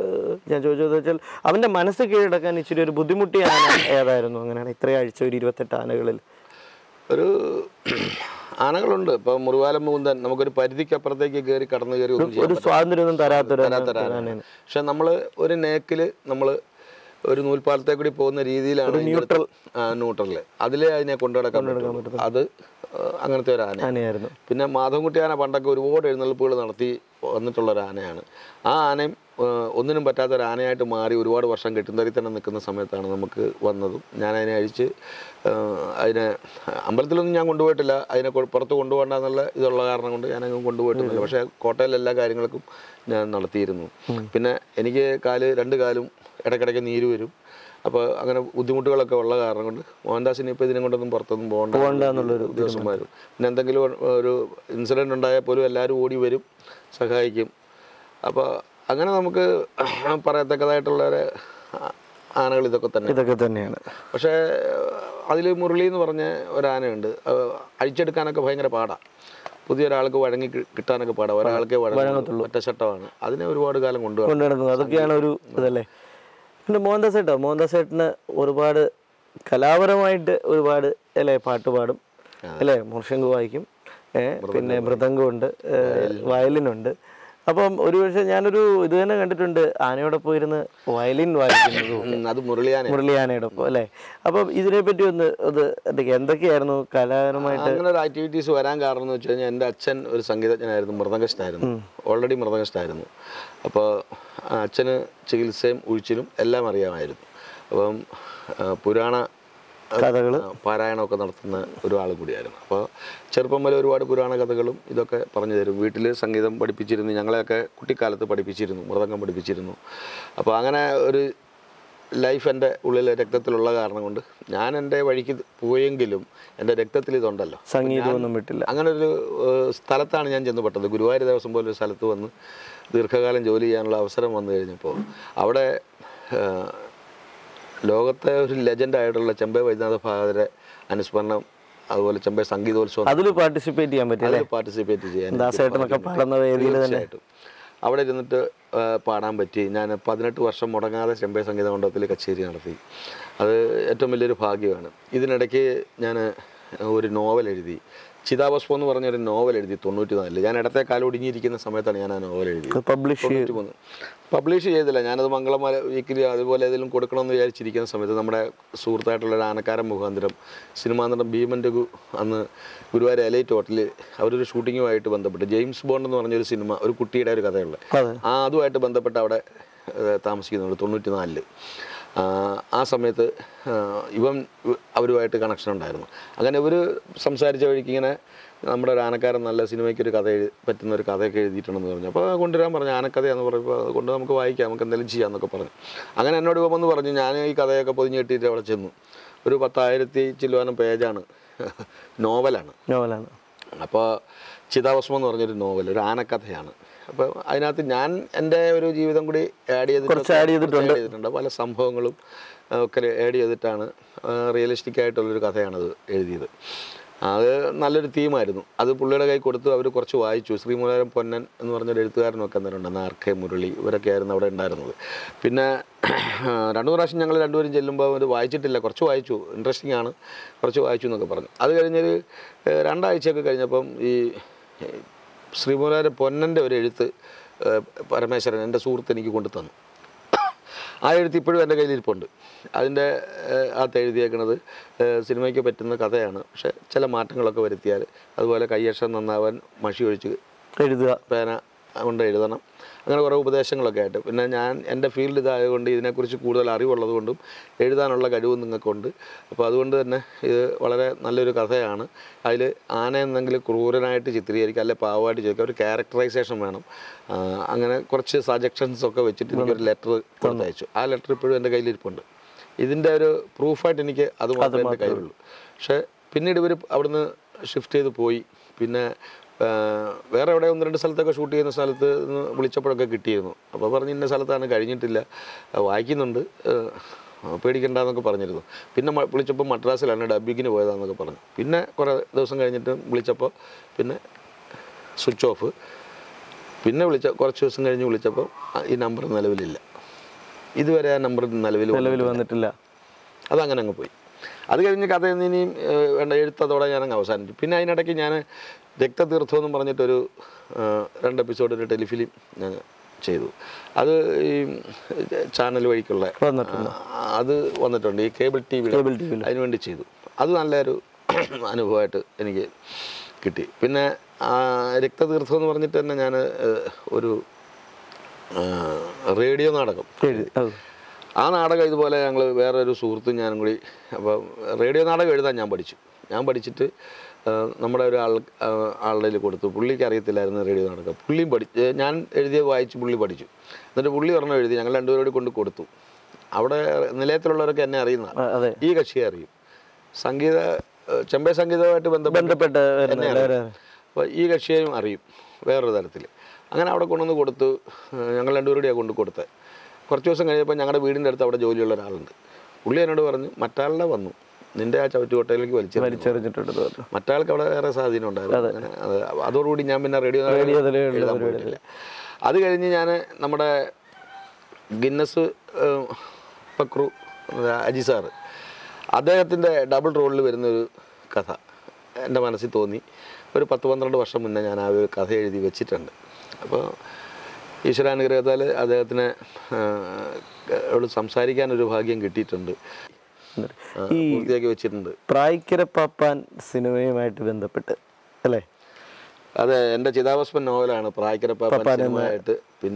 ഞാൻ ചോദിച്ചത് വെച്ചാൽ അവൻ്റെ മനസ്സ് കീഴടക്കാൻ ഇച്ചിരി ഒരു ബുദ്ധിമുട്ടിയ ആന ഏതായിരുന്നു അങ്ങനെയാണ് ഇത്രയും അഴിച്ച ഒരു ഇരുപത്തെട്ട് ആനകളിൽ ഒരു ആനകളുണ്ട് ഇപ്പൊ മുറിവാലം മുകുന്ദൻ നമുക്കൊരു പരിധിക്കപ്പുറത്തേക്ക് കയറി കടന്നു കയറി ഒന്നും ചെയ്യാൻ ഒരു സ്വാതന്ത്ര്യമൊന്നും തരാത്തൊരു തരാത്തൊരാനാണ് പക്ഷെ നമ്മൾ ഒരു നേക്കില് നമ്മൾ ഒരു നൂൽപ്പാലത്തെ കൂടി പോകുന്ന രീതിയിലാണ് ന്യൂട്രൽ ന്യൂട്രൽ അതിലേ അതിനെ കൊണ്ടു നടക്കാൻ പറ്റുള്ളൂ അത് ആ, അങ്ങനത്തെ ഒരു ആന ആനയായിരുന്നു പിന്നെ മാധവൻകുട്ടി ആന പണ്ടൊക്കെ ഒരുപാട് എഴുന്നള്ളിപ്പുകൾ നടത്തി വന്നിട്ടുള്ള ഒരു ആനയാണ് ആ ആനയും ആ, ഒന്നിനും പറ്റാത്ത ഒരു ആനയായിട്ട് മാറി ഒരുപാട് വർഷം കെട്ടുന്തറി തന്നെ നിൽക്കുന്ന സമയത്താണ് നമുക്ക് വന്നതും ഞാൻ അതിനെ അഴിച്ച് ആ, അതിനെ അമ്പലത്തിലൊന്നും ഞാൻ കൊണ്ടുപോയിട്ടില്ല അതിനെ കൊ- പുറത്ത് കൊണ്ടുപോകണ്ട എന്നുള്ള ഇതുള്ള കാരണം കൊണ്ട് ഞാൻ അങ്ങ് കൊണ്ടുപോയിട്ടൊന്നുമില്ല പക്ഷേ കോട്ടയിൽ എല്ലാ കാര്യങ്ങൾക്കും ഞാൻ നടത്തിയിരുന്നു പിന്നെ എനിക്ക് കാല് രണ്ട് കാലും ഇടയ്ക്കിടയ്ക്ക് നീര് വരും അപ്പോൾ അങ്ങനെ ബുദ്ധിമുട്ടുകളൊക്കെ ഉള്ള കാരണം കൊണ്ട് മോഹൻദാസിന് ഇപ്പോൾ ഇതിനെ കൊണ്ടൊന്നും പുറത്തൊന്നും പോകണ്ട എന്നുള്ളൊരു ദിവസം വരും പിന്നെ എന്തെങ്കിലും ഒരു ഇൻസിഡൻറ്റ് ഉണ്ടായാൽ പോലും എല്ലാവരും ഓടി വരും സഹായിക്കും അപ്പോൾ അങ്ങനെ നമുക്ക് പറയത്തക്കതായിട്ടുള്ള ഒരു ആനകൾ ഇതൊക്കെ തന്നെ ഇതൊക്കെ തന്നെയാണ് പക്ഷേ അതിൽ മുരളി എന്ന് പറഞ്ഞ ഒരാനയുണ്ട് അത് അഴിച്ചെടുക്കാനൊക്കെ ഭയങ്കര പാടാണ് പുതിയ ഒരാൾക്ക് വഴങ്ങി കി- കിട്ടാനൊക്കെ പാടാം ഒരാൾക്കേ വഴങ്ങത്തുള്ളൂ ഒറ്റച്ചട്ടമാണ് അതിനെ ഒരുപാട് കാലം കൊണ്ടുപോകാം കൊണ്ടു നടന്നത് അതൊക്കെയാണ് ഒരു ഇതല്ലേ പിന്നെ മോഹൻദാസ് ഏട്ടാ മോഹൻദാസ് ഏട്ടന് ഒരുപാട് കലാപരമായിട്ട് ഒരുപാട് അല്ലേ പാട്ട് പാടും അല്ലേ മുർഷങ്ക് വായിക്കും ഏ, പിന്നെ മൃദംഗമുണ്ട് ഏ, വയലിനുണ്ട് അപ്പം ഒരു പക്ഷേ ഞാനൊരു ഇത് തന്നെ കണ്ടിട്ടുണ്ട് ആനയോടൊപ്പം ഇരുന്ന് വയലിൻ വായിക്കുന്നതും ഉം, അത് മുരളിയാനെ മുരളി ആനയോടൊപ്പം അല്ലേ അപ്പം ഇതിനെപ്പറ്റി ഒന്ന് അത് എന്തൊക്കെ- എന്തൊക്കെയായിരുന്നു കലാപരമായിട്ട് അങ്ങനെ ഒരു ആക്ടിവിറ്റീസ് വരാൻ കാരണം എന്ന് വെച്ച് കഴിഞ്ഞാൽ എൻ്റെ അച്ഛൻ ഒരു സംഗീതജ്ഞനായിരുന്നു മൃദംഗസ്ഥായിരുന്നു ഓൾറെഡി മൃദംഗസ്ഥായിരുന്നു അപ്പോൾ അച്ഛന് ചികിത്സയും ഉഴിച്ചിലും എല്ലാം അറിയാമായിരുന്നു അപ്പം ആ, പുരാണ കഥകൾ ആ, പാരായണമൊക്കെ നടത്തുന്ന ഒരാൾ കൂടിയായിരുന്നു അപ്പോൾ ചെറുപ്പം മുതലേ ഒരുപാട് പുരാണ കഥകളും ഇതൊക്കെ പറഞ്ഞു തരും വീട്ടിൽ സംഗീതം പഠിപ്പിച്ചിരുന്നു ഞങ്ങളെയൊക്കെ കുട്ടിക്കാലത്ത് പഠിപ്പിച്ചിരുന്നു മൃദംഗം പഠിപ്പിച്ചിരുന്നു അപ്പോൾ അങ്ങനെ ഒരു ലൈഫ് എൻ്റെ ഉള്ളിൽ രക്തത്തിലുള്ള കാരണം കൊണ്ട് ഞാൻ എൻ്റെ വഴിക്ക് പോയെങ്കിലും എൻ്റെ രക്തത്തിൽ ഇതുണ്ടല്ലോ സംഗീതമൊന്നും വിട്ടില്ല അങ്ങനെ ഒരു ഏഹ്, സ്ഥലത്താണ് ഞാൻ ചെന്ന് പെട്ടത് ഗുരുവായൂർ ദേവസ്വം പോലെ ഒരു സ്ഥലത്ത് വന്ന് ദീർഘകാലം ജോലി ചെയ്യാനുള്ള അവസരം വന്നു കഴിഞ്ഞപ്പോൾ അവിടെ ഏഹ്, ലോകത്തെ ഒരു ലെജൻഡായിട്ടുള്ള ചെമ്പൈ വൈദ്യനാഥ ഭാഗവതരെ അനുസ്മരണം അതുപോലെ ചെമ്പൈ സംഗീതോത്സവം അതിൽ പാർട്ടിസിപ്പേറ്റ് ചെയ്യാൻ പറ്റിയ അതിൽ പാർട്ടിസിപ്പേറ്റ് ചെയ്യാൻ എനിക്ക് ദാസേട്ടനൊക്കെ പാടുന്ന വേദിയിൽ തന്നെ തീർച്ചയായിട്ടും അവിടെ ഇരുന്നിട്ട് ആ, പാടാൻ പറ്റി ഞാൻ പതിനെട്ട് വർഷം മുടങ്ങാതെ ചെമ്പൈ സംഗീത മണ്ഡപത്തിൽ കച്ചേരി നടത്തി അത് ഏറ്റവും വലിയൊരു ഭാഗ്യമാണ് ഇതിനിടയ്ക്ക് ഞാൻ ഒരു നോവൽ എഴുതി ചിതാഭസ്മം എന്ന് പറഞ്ഞൊരു നോവൽ എഴുതി തൊണ്ണൂറ്റി നാലില് ഞാൻ ഇടത്തെ കാലം ഒടിഞ്ഞിരിക്കുന്ന സമയത്താണ് ഞാൻ ആ നോവൽ എഴുതിയത് പബ്ലിഷ് ചെയ്ത് തൊണ്ണൂറ്റി മൂന്ന് പബ്ലിഷ് ചെയ്തില്ല ഞാനത് മംഗളമല വീക്കിലി അതുപോലെ ഏതെങ്കിലും കൊടുക്കണമെന്ന് വിചാരിച്ചിരിക്കുന്ന സമയത്ത് നമ്മുടെ സുഹൃത്തായിട്ടുള്ള ഒരു ആനക്കാരൻ മുഖാന്തരം സിനിമാ നടൻ ഭീമൻ രഘു അന്ന് ഗുരുവായൂർ എലൈറ്റ് ഹോട്ടലിൽ അവരൊരു ഷൂട്ടിങ്ങുമായിട്ട് ബന്ധപ്പെട്ട് ജെയിംസ് ബോണ്ട് എന്ന് പറഞ്ഞൊരു സിനിമ ഒരു കുട്ടിയുടെ ഒരു കഥയുള്ള അതെ ആ അതുമായിട്ട് ബന്ധപ്പെട്ട് അവിടെ ഏഹ്, താമസിക്കുന്നുണ്ട് തൊണ്ണൂറ്റി നാലില് ആ സമയത്ത് ആ, ഇവൻ ഇവ- അവരുമായിട്ട് കണക്ഷൻ ഉണ്ടായിരുന്നു അങ്ങനെ ഇവർ സംസാരിച്ച വഴിക്ക് ഇങ്ങനെ നമ്മുടെ ഒരു ആനക്കാരൻ നല്ല സിനിമയ്ക്ക് ഒരു കഥ എഴു പറ്റുന്ന ഒരു കഥയൊക്കെ എഴുതിയിട്ടുണ്ടെന്ന് പറഞ്ഞു അപ്പോൾ കൊണ്ടുവരാൻ പറഞ്ഞു ആനക്കഥയാന്ന് പറയുമ്പോൾ അത് കൊണ്ട് നമുക്ക് വായിക്കാം നമുക്ക് എന്തെങ്കിലും ചെയ്യാമെന്നൊക്കെ പറഞ്ഞു അങ്ങനെ എന്നോട് ഇവ വന്ന് പറഞ്ഞു ഞാൻ ഈ കഥയൊക്കെ പൊതിഞ്ഞ് കെട്ടിയിട്ട് അവിടെ ചെന്നു ഒരു പത്തായിരത്തി ചില്ലുവാനം പേജാണ് നോവലാണ് നോവലാണ് അപ്പോൾ ചിതാഭസ്മം എന്ന് പറഞ്ഞൊരു നോവൽ ഒരു ആനക്കഥയാണ് അപ്പോൾ അതിനകത്ത് ഞാൻ എൻ്റെ ഒരു ജീവിതം കൂടി ആഡ് ചെയ്തിട്ട് കുറച്ച് add ചെയ്തിട്ടുണ്ട്. add ചെയ്തിട്ടുണ്ട് പല സംഭവങ്ങളും ആ, ഒക്കെ ആഡ് ചെയ്തിട്ടാണ് റിയലിസ്റ്റിക് ആയിട്ടുള്ളൊരു കഥയാണത് എഴുതിയത് അത് നല്ലൊരു തീമായിരുന്നു അത് പുള്ളിയുടെ കൈ കൊടുത്തു അവർ കുറച്ച് വായിച്ചു ശ്രീമുലാരം പൊന്നൻ എന്ന് പറഞ്ഞൊരു എഴുത്തുകാരനൊക്കെ അന്നേരം ആർ കെ മുരളി ഇവരൊക്കെ ആയിരുന്നു അവിടെ ഉണ്ടായിരുന്നത് പിന്നെ രണ്ടു പ്രാവശ്യം ഞങ്ങൾ രണ്ടുപേരും ചെല്ലുമ്പോൾ അത് വായിച്ചിട്ടില്ല കുറച്ച് വായിച്ചു ഇൻട്രസ്റ്റിംഗ് ആണ് കുറച്ച് വായിച്ചു എന്നൊക്കെ പറഞ്ഞു അത് കഴിഞ്ഞൊരു ഏഹ്, രണ്ടാഴ്ചയൊക്കെ കഴിഞ്ഞപ്പം ഈ ഏഹ്, ശ്രീമുലാരം പൊന്നൻ്റെ ഒരു എഴുത്ത് ഏഹ്, പരമേശ്വരൻ എൻ്റെ സുഹൃത്ത് എനിക്ക് കൊണ്ടു തന്നു ആ എഴുത്ത് ഇപ്പോഴും എൻ്റെ കയ്യിലിരിപ്പുണ്ട് അതിൻ്റെ ഏഹ്, അകത്ത് എഴുതിയേക്കണത് ഏഹ്, സിനിമയ്ക്ക് പറ്റുന്ന കഥയാണ് പക്ഷേ ചില മാറ്റങ്ങളൊക്കെ വരുത്തിയാൽ അതുപോലെ കയ്യക്ഷരം നന്നാവാൻ മഷി ഒഴിച്ച് എഴുതുക പേന കൊണ്ട് എഴുതണം അങ്ങനെ കുറേ ഉപദേശങ്ങളൊക്കെ ആയിട്ട് പിന്നെ ഞാൻ എൻ്റെ ഫീൽഡ് ഇതായതുകൊണ്ട് ഇതിനെക്കുറിച്ച് കൂടുതൽ അറിവുള്ളത് കൊണ്ടും എഴുതാനുള്ള കഴിവും നിങ്ങൾക്കുണ്ട് അപ്പോൾ അതുകൊണ്ട് തന്നെ ഇത് വളരെ നല്ലൊരു കഥയാണ് അതിൽ ആന എന്നെങ്കിലും ക്രൂരനായിട്ട് ചിത്രീകരിക്കുക അല്ലെ പാവമായിട്ട് ചോദിക്കുക ഒരു ക്യാരക്ടറൈസേഷൻ വേണം ആ, അങ്ങനെ കുറച്ച് സജഷൻസ് ഒക്കെ വെച്ചിട്ട് എനിക്കൊരു ലെറ്റർ കൊടുത്തയച്ചു ആ ലെറ്റർ ഇപ്പോഴും എൻ്റെ കയ്യിലിരിപ്പുണ്ട് ഇതിൻ്റെ ഒരു പ്രൂഫായിട്ട് എനിക്ക് അത് മാത്രമേ എൻ്റെ കയ്യിലുള്ളൂ പക്ഷേ പിന്നീട് ഇവർ അവിടുന്ന് ഷിഫ്റ്റ് ചെയ്ത് പോയി പിന്നെ ആ, വേറെ എവിടെ ഒന്ന് രണ്ട് സ്ഥലത്തൊക്കെ ഷൂട്ട് ചെയ്യുന്ന സ്ഥലത്ത് നിന്ന് വിളിച്ചപ്പോഴൊക്കെ കിട്ടിയിരുന്നു അപ്പോൾ പറഞ്ഞ് ഇന്ന സ്ഥലത്താണ് കഴിഞ്ഞിട്ടില്ല ആ, വായിക്കുന്നുണ്ട് ആ, പേടിക്കണ്ടെന്നൊക്കെ പറഞ്ഞിരുന്നു പിന്നെ മ- വിളിച്ചപ്പോൾ മദ്രാസിലാണ് ഡബിങ്ങിന് പോയതാന്നൊക്കെ പറഞ്ഞു പിന്നെ കുറേ ദിവസം കഴിഞ്ഞിട്ട് വിളിച്ചപ്പോൾ പിന്നെ സ്വിച്ച് ഓഫ് പിന്നെ വിളിച്ച കുറച്ച് ദിവസം കഴിഞ്ഞ് വിളിച്ചപ്പോൾ ആ, ഈ നമ്പർ നിലവിലില്ല ഇതുവരെ ആ നമ്പർ നിലവിൽ നിലവിൽ വന്നിട്ടില്ല അതങ്ങനെ അങ്ങ് പോയി അത് കഴിഞ്ഞ് കഥ ഇനിയും ഏഹ്, വേണ്ട എഴുത്തതോടെ ഞാൻ അങ്ങ് അവസാനിച്ചു പിന്നെ അതിനിടയ്ക്ക് ഞാൻ രക്തതീർത്ഥം എന്നും പറഞ്ഞിട്ടൊരു ഏഹ്, രണ്ട് എപ്പിസോഡ് ഒരു ടെലിഫിലിം ഞാൻ ചെയ്തു അത് ഈ ചാനൽ വഴിക്കുള്ള വന്നിട്ടുണ്ട് ആ, അത് വന്നിട്ടുണ്ട് ഈ cable T V cable T വിയിൽ അതിന് വേണ്ടി ചെയ്തു അത് നല്ലൊരു അനുഭവമായിട്ട് എനിക്ക് കിട്ടി പിന്നെ ആ, രക്തതീർത്ഥം എന്ന് പറഞ്ഞിട്ട് തന്നെ ഞാൻ ഒരു ആ, റേഡിയോ നാടകം എഴുതി അത് ആ നാടകം ഇതുപോലെ ഞങ്ങൾ വേറെ ഒരു സുഹൃത്തും ഞാനും കൂടി അപ്പം റേഡിയോ നാടകം എഴുതാൻ ഞാൻ പഠിച്ചു ഞാൻ പഠിച്ചിട്ട് ആ, നമ്മുടെ ഒരു ആൾ ആ, ആളുടെ കയ്യിൽ കൊടുത്തു പുള്ളിക്ക് അറിയത്തില്ലായിരുന്നു റേഡിയോ നാടകം പുള്ളിയും പഠിച്ച് ഞാൻ എഴുതിയത് വായിച്ച് പുള്ളി പഠിച്ചു എന്നിട്ട് പുള്ളി ഒരെണ്ണം എഴുതി ഞങ്ങൾ രണ്ടുപേരോട് കൊണ്ട് കൊടുത്തു അവിടെ നിലയത്തിലുള്ളവരൊക്കെ എന്നെ അറിയുന്ന ആ, അതെ ഈ കക്ഷിയെ അറിയും സംഗീത ഏഹ് ചെമ്പൈ സംഗീതവുമായിട്ട് ബന്ധപ്പെട്ട് ബന്ധപ്പെട്ട് വരുന്ന എന്നെ എല്ലാവരും അറിയും. അപ്പോൾ ഈ കക്ഷിയെയും അറിയും വേറൊരു തരത്തിൽ അങ്ങനെ അവിടെ കൊണ്ടുവന്ന് കൊടുത്തു ഏഹ് ഞങ്ങൾ രണ്ടുപേരുടെയാണ് കൊണ്ട് കൊടുത്തത് കുറച്ച് ദിവസം കഴിഞ്ഞപ്പോൾ ഞങ്ങളുടെ വീടിൻ്റെ അടുത്ത് അവിടെ ജോലിയുള്ള ഒരാളുണ്ട് പുള്ളി എന്നോട് പറഞ്ഞു മറ്റാളുടെ വന്നു നിന്റെ ആ ചവിറ്റുകൊട്ടയിലേക്ക് വലിച്ചു വലിച്ചെറിഞ്ഞിട്ടുണ്ട് തോന്നുന്നു. മറ്റാൾക്ക് അവിടെ വേറെ സ്വാധീനം ഉണ്ടായിരുന്നു അങ്ങനെ അത് അതോടുകൂടി ഞാൻ പിന്നെ റേഡിയോ റേഡിയോയില് ഉള്ള എഴുതാൻ പരിപാടി. പോയിട്ടില്ല അത് കഴിഞ്ഞ് ഞാൻ നമ്മുടെ ഗിന്നസ് ഏഹ്, പക്രു അഹ് അജി സാറ് അദ്ദേഹത്തിൻ്റെ ഡബിൾ റോളിൽ വരുന്നൊരു കഥ എൻ്റെ മനസ്സിൽ തോന്നി ഒരു പത്ത് പന്ത്രണ്ട് വർഷം മുന്നേ ഞാൻ ആ ഒരു കഥ എഴുതി വെച്ചിട്ടുണ്ട് അപ്പോൾ ഈശ്വരാനുഗ്രഹത്താൽ അദ്ദേഹത്തിന് അവള് സംസാരിക്കാൻ ഒരു ഭാഗ്യം കിട്ടിയിട്ടുണ്ട് ആ, ഈ പൂർത്തിയാക്കി വെച്ചിട്ടുണ്ട് പ്രായിക്കര പാപ്പാൻ സിനിമയുമായിട്ട് ബന്ധപ്പെട്ട് അല്ലേ അതെ എൻ്റെ ചിതാഭസ്മൻ നോവലാണ് പ്രായക്കരപ്പാപ്പൻ സിനിമയായിട്ട് പിന്നീട്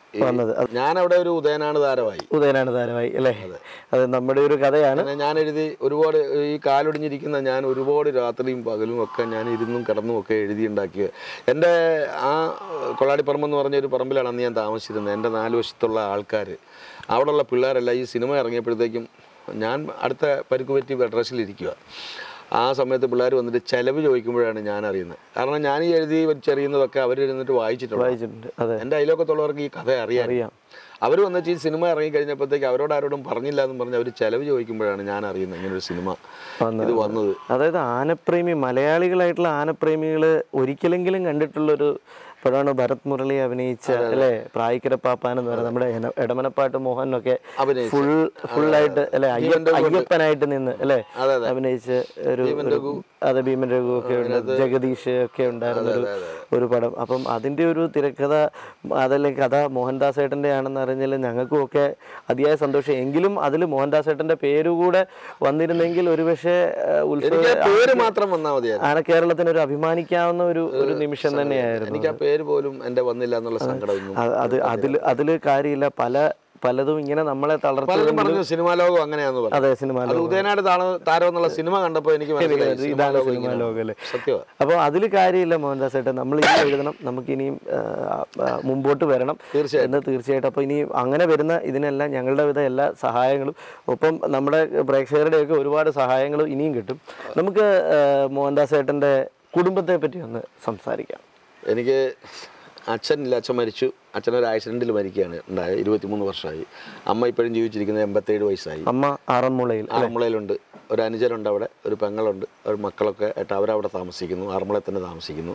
ഈ- വന്നത് ഞാനവിടെ ഒരു ഉദയനാണ് താരമായി ഉദയനാണ് താരമായി അല്ലേ അത് നമ്മുടെ ഒരു കഥയാണ് അങ്ങനെ ഞാൻ എഴുതി ഒരുപാട് ഈ കാലൊടിഞ്ഞിരിക്കുന്ന ഞാൻ ഒരുപാട് രാത്രിയും പകലും ഒക്കെ ഞാൻ ഇരുന്നും കിടന്നും ഒക്കെ എഴുതിയുണ്ടാക്കിയ എൻ്റെ ആ കൊള്ളാടിപ്പറമ്പ് എന്ന് പറഞ്ഞ ഒരു പറമ്പിലാണ് അന്ന് ഞാൻ താമസിച്ചിരുന്നത് എൻ്റെ നാല് വശത്തുള്ള ആൾക്കാർ അവിടെയുള്ള പിള്ളേരെല്ലാം ഈ സിനിമ ഇറങ്ങിയപ്പോഴത്തേക്കും ഞാൻ അടുത്ത പരിക്ക് പറ്റി ബെഡ് റെസ്റ്റിലിരിക്കുക ആ സമയത്ത് പിള്ളേർ വന്നിട്ട് ചെലവ് ചോദിക്കുമ്പോഴാണ് ഞാൻ അറിയുന്നത് കാരണം ഞാൻ ഈ എഴുതി വെച്ചറിയുന്നതൊക്കെ അവരിരുന്നിട്ട് വായിച്ചിട്ടുണ്ട് വായിച്ചിട്ടുണ്ട് അതെ എൻ്റെ അയലോക്കത്തുള്ളവർക്ക് ഈ കഥ അറിയാം അറിയാം അവർ വന്നിട്ട് ഈ സിനിമ ഇറങ്ങി കഴിഞ്ഞപ്പോഴത്തേക്ക് അവരോട് ആരോടും പറഞ്ഞില്ല എന്ന് പറഞ്ഞ് അവർ ചെലവ് ചോദിക്കുമ്പോഴാണ് ഞാൻ അറിയുന്നത് ഇങ്ങനെ ഒരു സിനിമ വന്നത്. ഇത് വന്നത് അതായത് ആനപ്രേമി മലയാളികളായിട്ടുള്ള ആനപ്രേമികൾ ഒരിക്കലെങ്കിലും കണ്ടിട്ടുള്ളൊരു ഇപ്പോഴാണ് ഭരത് മുരളി അഭിനയിച്ച അല്ലേ പ്രായിക്കര പാപ്പാൻ എന്ന് പറയുന്നത് നമ്മുടെ എന- എടമനപ്പാട്ട് മോഹനൊക്കെ അഭിനയിച്ച. ഫുൾ ഫുള്ളായിട്ട് അല്ലെ ഭീമന്റെ കൂട്ട്. അയ്യപ്പനായിട്ട് നിന്ന് അല്ലെ അതെ, അതെ. അഭിനയിച്ച് ഒരു ഒരു- അതെ ഭീമൻ രഘു ഒക്കെ ഉണ്ട് ജഗദീഷ് ഒക്കെ ഉണ്ടായിരുന്ന ഒരു ഒരു പടം അപ്പം അതിന്റെ ഒരു തിരക്കഥ അതല്ലെങ്കിൽ കഥ മോഹൻദാസ് ഏട്ടൻ്റെ ആണെന്ന് അറിഞ്ഞാൽ ഞങ്ങൾക്കും ഒക്കെ അതിയായ സന്തോഷം എങ്കിലും അതിൽ മോഹൻദാസ് ഏട്ടൻ്റെ പേരുകൂടെ വന്നിരുന്നെങ്കിൽ ഒരുപക്ഷെ ഏഹ്, ഉത്സവ എനിക്ക് ആ പേര് മാത്രം വന്നാൽ മതിയായിരുന്നു ആന കേരളത്തിന് ഒരു അഭിമാനിക്കാവുന്ന ഒരു ഒരു നിമിഷം തന്നെയായിരുന്നു എനിക്ക് ആ പേര് പോലും എൻ്റെ വന്നില്ല എന്നുള്ള സങ്കടം ഇന്നും അത് അത് അതിൽ അതിൽ കാര്യമില്ല പല പലതും ഇങ്ങനെ നമ്മളെ തളർത്തി പലരും പറഞ്ഞു സിനിമാ ലോകം അങ്ങനെയാന്ന് പറഞ്ഞു അതെ സിനിമ അത് ഉദയനാട് താണ താരം എന്നുള്ള സിനിമ കണ്ടപ്പോൾ എനിക്ക് മനസ്സിലായി സിനിമാ ഇതാണ് ലോകം സിനിമ ഇങ്ങനെയാണ്. ലോകം അല്ലേ സത്യമാണ് അപ്പോൾ അതിൽ കാര്യമില്ല മോഹൻദാസ് ഏട്ടൻ നമ്മൾ ഇനി എഴുതണം നമുക്ക് ഇനിയും ആ, ആ, മുമ്പോട്ട് വരണം തീർച്ചയായും. എന്ന് തീർച്ചയായിട്ടും അപ്പോൾ ഇനി അങ്ങനെ വരുന്ന ഇതിനെല്ലാം ഞങ്ങളുടെ വിധ എല്ലാ സഹായങ്ങളും ഒപ്പം നമ്മുടെ പ്രേക്ഷകരുടെയൊക്കെ ഒരുപാട് സഹായങ്ങളും ഇനിയും കിട്ടും നമുക്ക് ആ, മോഹൻദാസ് ഏട്ടൻ്റെ കുടുംബത്തെ പറ്റി ഒന്ന് സംസാരിക്കാം എനിക്ക് അച്ഛനില്ല അച്ഛൻ മരിച്ചു അച്ഛനൊരു ആക്സിഡൻറ്റിൽ മരിക്കുകയാണ് ഉണ്ടായത് ഇരുപത്തിമൂന്ന് വർഷമായി അമ്മ ഇപ്പോഴും ജീവിച്ചിരിക്കുന്നത് എൺപത്തേഴ് വയസ്സായി അമ്മ ആറന്മുളയിൽ ആറന്മുളയിലുണ്ട് ഒരു അനുജനുണ്ട് അവിടെ ഒരു പെങ്ങളുണ്ട് ഒരു മക്കളൊക്കെ ആയിട്ട് അവരവിടെ താമസിക്കുന്നു ആറന്മുളയിൽ തന്നെ താമസിക്കുന്നു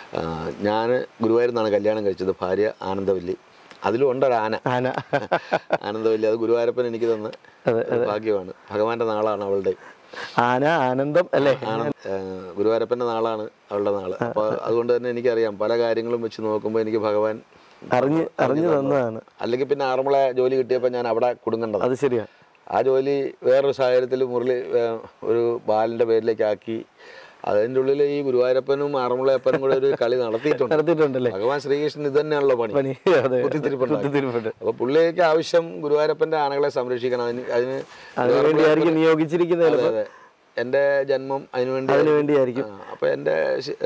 ഞാൻ ഗുരുവായൂരിൽ നിന്നാണ് കല്യാണം കഴിച്ചത് ഭാര്യ ആനന്ദവല്ലി അതിലും ഉണ്ട് ഒരു ആന ആന ആനന്ദവല്ലി അത് ഗുരുവായൂരപ്പൻ എനിക്ക് തന്ന ഒരു ഭാഗ്യമാണ് ഭഗവാന്റെ നാളാണ് അവളുടെ ആന ആനന്ദം അല്ലേ ആണ് ഗുരുവായൂരപ്പൻ്റെ നാളാണ് അവളുടെ നാള് അപ്പോൾ അതുകൊണ്ട് തന്നെ എനിക്കറിയാം പല കാര്യങ്ങളും വെച്ച് നോക്കുമ്പോൾ എനിക്ക് ഭഗവാൻ അറിഞ്ഞ് അറിഞ്ഞു തന്നതാണ് അല്ലെങ്കിൽ പിന്നെ ആറന്മുള ജോലി കിട്ടിയപ്പോൾ ഞാൻ അവിടെ കുടുങ്ങേണ്ടത് അത് ശരിയാ ആ ജോലി വേറൊരു സാഹചര്യത്തിൽ മുരളി ഏഹ്, ഒരു ബാലിൻ്റെ പേരിലേക്ക് ആക്കി അതിൻ്റെ ഉള്ളിൽ ഈ ഗുരുവായൂരപ്പനും ആറന്മുളയപ്പനും കൂടെ ഒരു കളി നടത്തിയിട്ടുണ്ട് നടത്തിയിട്ടുണ്ടല്ലേ ഭഗവാൻ ശ്രീകൃഷ്ണൻ ഇത് തന്നെയാണല്ലോ പണി പണി അതെ കുത്തിത്തിരിപ്പുണ്ടാക്കി. കുത്തിത്തിരിപ്പുണ്ട് അപ്പോൾ പുള്ളിക്ക് ആവശ്യം ഗുരുവായൂരപ്പൻ്റെ ആനകളെ സംരക്ഷിക്കണം അതിന് അതിന് അതിനു വേണ്ടിയായിരിക്കും നിയോഗിച്ചിരിക്കുന്നത് അതെ അതെ എൻ്റെ ജന്മം അതിനു വേണ്ടി അതിനു വേണ്ടിയായിരിക്കും ആ, അപ്പോൾ എൻ്റെ ശ-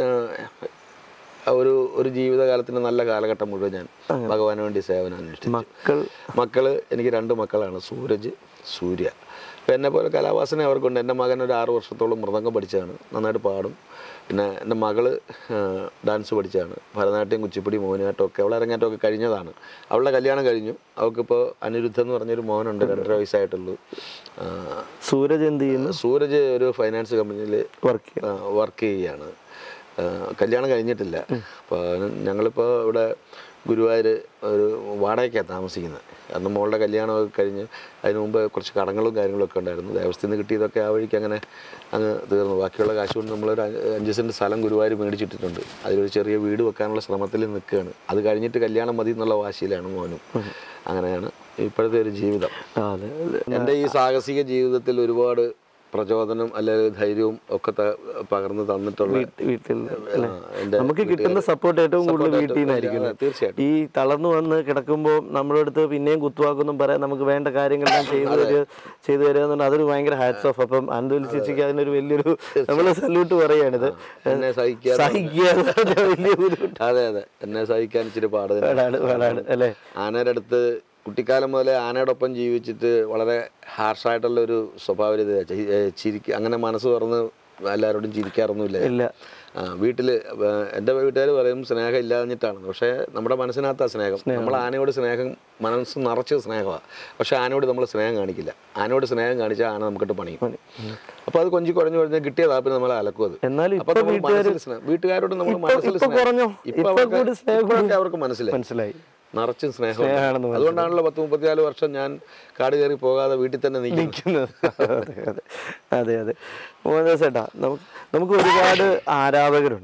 ആ, ഒരു ഒരു ജീവിതകാലത്തിന് നല്ല കാലഘട്ടം മുഴുവൻ ഞാൻ ഭഗവാന് വേണ്ടി സേവനം അനുഷ്ഠിച്ചു മക്കൾ മക്കള് എനിക്ക് രണ്ട് മക്കളാണ് സൂരജ് സൂര്യ അപ്പോൾ എന്നെ പോലെ കലാവാസന അവർക്കുണ്ട് എൻ്റെ മകൻ ഒരു ആറ് വർഷത്തോളം മൃദംഗം പഠിച്ചതാണ് നന്നായിട്ട് പാടും പിന്നെ എൻ്റെ മകള് ആ, ഡാൻസ് പഠിച്ചതാണ് ഭരതനാട്യം കുച്ചിപ്പുടി മോഹിനിയാട്ടം ഒക്കെ അവൾ അരങ്ങേറ്റമൊക്കെ കഴിഞ്ഞതാണ് അവളുടെ കല്യാണം കഴിഞ്ഞു അവൾക്കിപ്പോൾ അനിരുദ്ധ എന്ന് പറഞ്ഞൊരു മോനുണ്ട് രണ്ടര വയസ്സായിട്ടുള്ളൂ ആ, സൂരജ് എന്ത് ചെയ്യുന്നു സൂരജ് ഒരു ഫൈനാൻസ് കമ്പനിയിൽ വർക്ക് വർക്ക് ചെയ്യുകയാണ് ആ, കല്യാണം കഴിഞ്ഞിട്ടില്ല അപ്പോൾ ഞങ്ങളിപ്പോൾ ഇവിടെ ഗുരുവായൂർ ഒരു വാടകയ്ക്കാണ് താമസിക്കുന്നത് അന്ന് മോളുടെ കല്യാണമൊക്കെ കഴിഞ്ഞ് അതിന് മുമ്പ് കുറച്ച് കടങ്ങളും കാര്യങ്ങളൊക്കെ ഉണ്ടായിരുന്നു ദേവസ്ഥയിൽ നിന്ന് കിട്ടിയതൊക്കെ ആ വഴിക്ക് അങ്ങനെ അങ്ങ് തീർന്നു ബാക്കിയുള്ള കാശ് കൊണ്ട് നമ്മളൊരു അഞ്ച് അഞ്ച് സെൻറ്റ് സ്ഥലം ഗുരുവായൂർ മേടിച്ചിട്ടിട്ടുണ്ട് അതിലൊരു ചെറിയ വീട് വെക്കാനുള്ള ശ്രമത്തിൽ നിൽക്കുകയാണ് അത് കഴിഞ്ഞിട്ട് കല്യാണം മതി എന്നുള്ള വാശിയിലാണ് മോനും അങ്ങനെയാണ് ഇപ്പോഴത്തെ ഒരു ജീവിതം ആ, അതെ അതെ. എൻ്റെ ഈ സാഹസിക ജീവിതത്തിൽ ഒരുപാട് പ്രചോദനം അല്ലെങ്കിൽ ധൈര്യവും ഒക്കെ ത- പകർന്നു തന്നിട്ടുള്ള വീട്ടിൽ അല്ലേ? ആ, എൻ്റെ നമുക്ക് കിട്ടുന്ന സപ്പോർട്ട് ഏറ്റവും കൂടുതൽ വീട്ടിൽ നിന്നായിരിക്കും അതെ, തീർച്ചയായിട്ടും ഈ തളർന്നു വന്ന് കിടക്കുമ്പോൾ നമ്മുടെ അടുത്ത് പിന്നെയും കുത്തുവാക്കൊന്നും പറയാൻ നമുക്ക് വേണ്ട കാര്യങ്ങളെല്ലാം ചെയ്തു തരിക ചെയ്തു തരിക എന്ന് പറഞ്ഞാൽ അതൊരു ഭയങ്കര ഹാറ്റ്സ് ഓഫ് അപ്പം അനന്തോലി ചേച്ചിക്ക് അതിനൊരു വലിയൊരു നമ്മൾ സല്യൂട്ട് പറയാണിത് എന്നെ സഹിക്കാൻ സഹിക്കുക എന്ന് പറഞ്ഞാൽ വലിയ ബുദ്ധിമുട്ട് അതെ അതെ എന്നെ സഹിക്കാൻ ഇച്ചിരി പാട് തന്നെ പാടാണ് പാടാണ് അല്ലേ ആനയുടെ അടുത്ത് കുട്ടിക്കാലം മുതലേ ആനയോടൊപ്പം ജീവിച്ചിട്ട് വളരെ ഹാർഷായിട്ടുള്ള ഒരു സ്വഭാവരീതി ചിരിക്ക അങ്ങനെ മനസ്സ് തുറന്ന് എല്ലാവരോടും ചിരിക്കാറൊന്നുമില്ല ഇല്ല ആ, വീട്ടില് ആ, എൻ്റെ വീട്ടുകാർ പറയും സ്നേഹം ഇല്ലാഞ്ഞിട്ടാണ് പക്ഷേ നമ്മുടെ മനസ്സിനകത്താ സ്നേഹം നമ്മൾ ആനയോട് സ്നേഹം മനസ്സ് നിറച്ച് സ്നേഹമാണ് പക്ഷെ ആനയോട് നമ്മൾ സ്നേഹം കാണിക്കില്ല ആനയോട് സ്നേഹം കാണിച്ചാൽ ആന നമുക്കിട്ട് പണിയും അപ്പോൾ അത് കൊഞ്ചി കുഴഞ്ഞു കുഴഞ്ഞാൽ കിട്ടിയതാ പിന്നെ നമ്മൾ അലക്കും അത് എന്നാലും അപ്പൊ ഇപ്പൊ നമ്മൾ വീട്ടുകാർ മനസ്സിൽ സ്നേഹം വീട്ടുകാരോട് നമ്മൾ ഇപ്പൊ- മനസ്സിൽ ഇപ്പൊ സ്നേഹം കുറഞ്ഞോ? ഇപ്പൊ ഇപ്പൊ അവർക്ക് കൂടി സ്നേഹം ഇപ്പോഴൊക്കെ അവർക്ക് മനസ്സിലായി മനസ്സിലായി നിറച്ചും സ്നേഹം സ്നേഹമാണെന്ന് അതുകൊണ്ടാണല്ലോ പത്ത് മുപ്പത്തിനാല് വർഷം ഞാൻ കാട് കയറി പോകാതെ വീട്ടിൽ തന്നെ നിൽക്കുന്നത് നിൽക്കുന്നത് അതെ അതെ അതെ അതെ മോഹൻദാസ് ചേട്ടാ നമുക്ക് നമുക്ക് ഒരുപാട് ആരാധകരുണ്ട്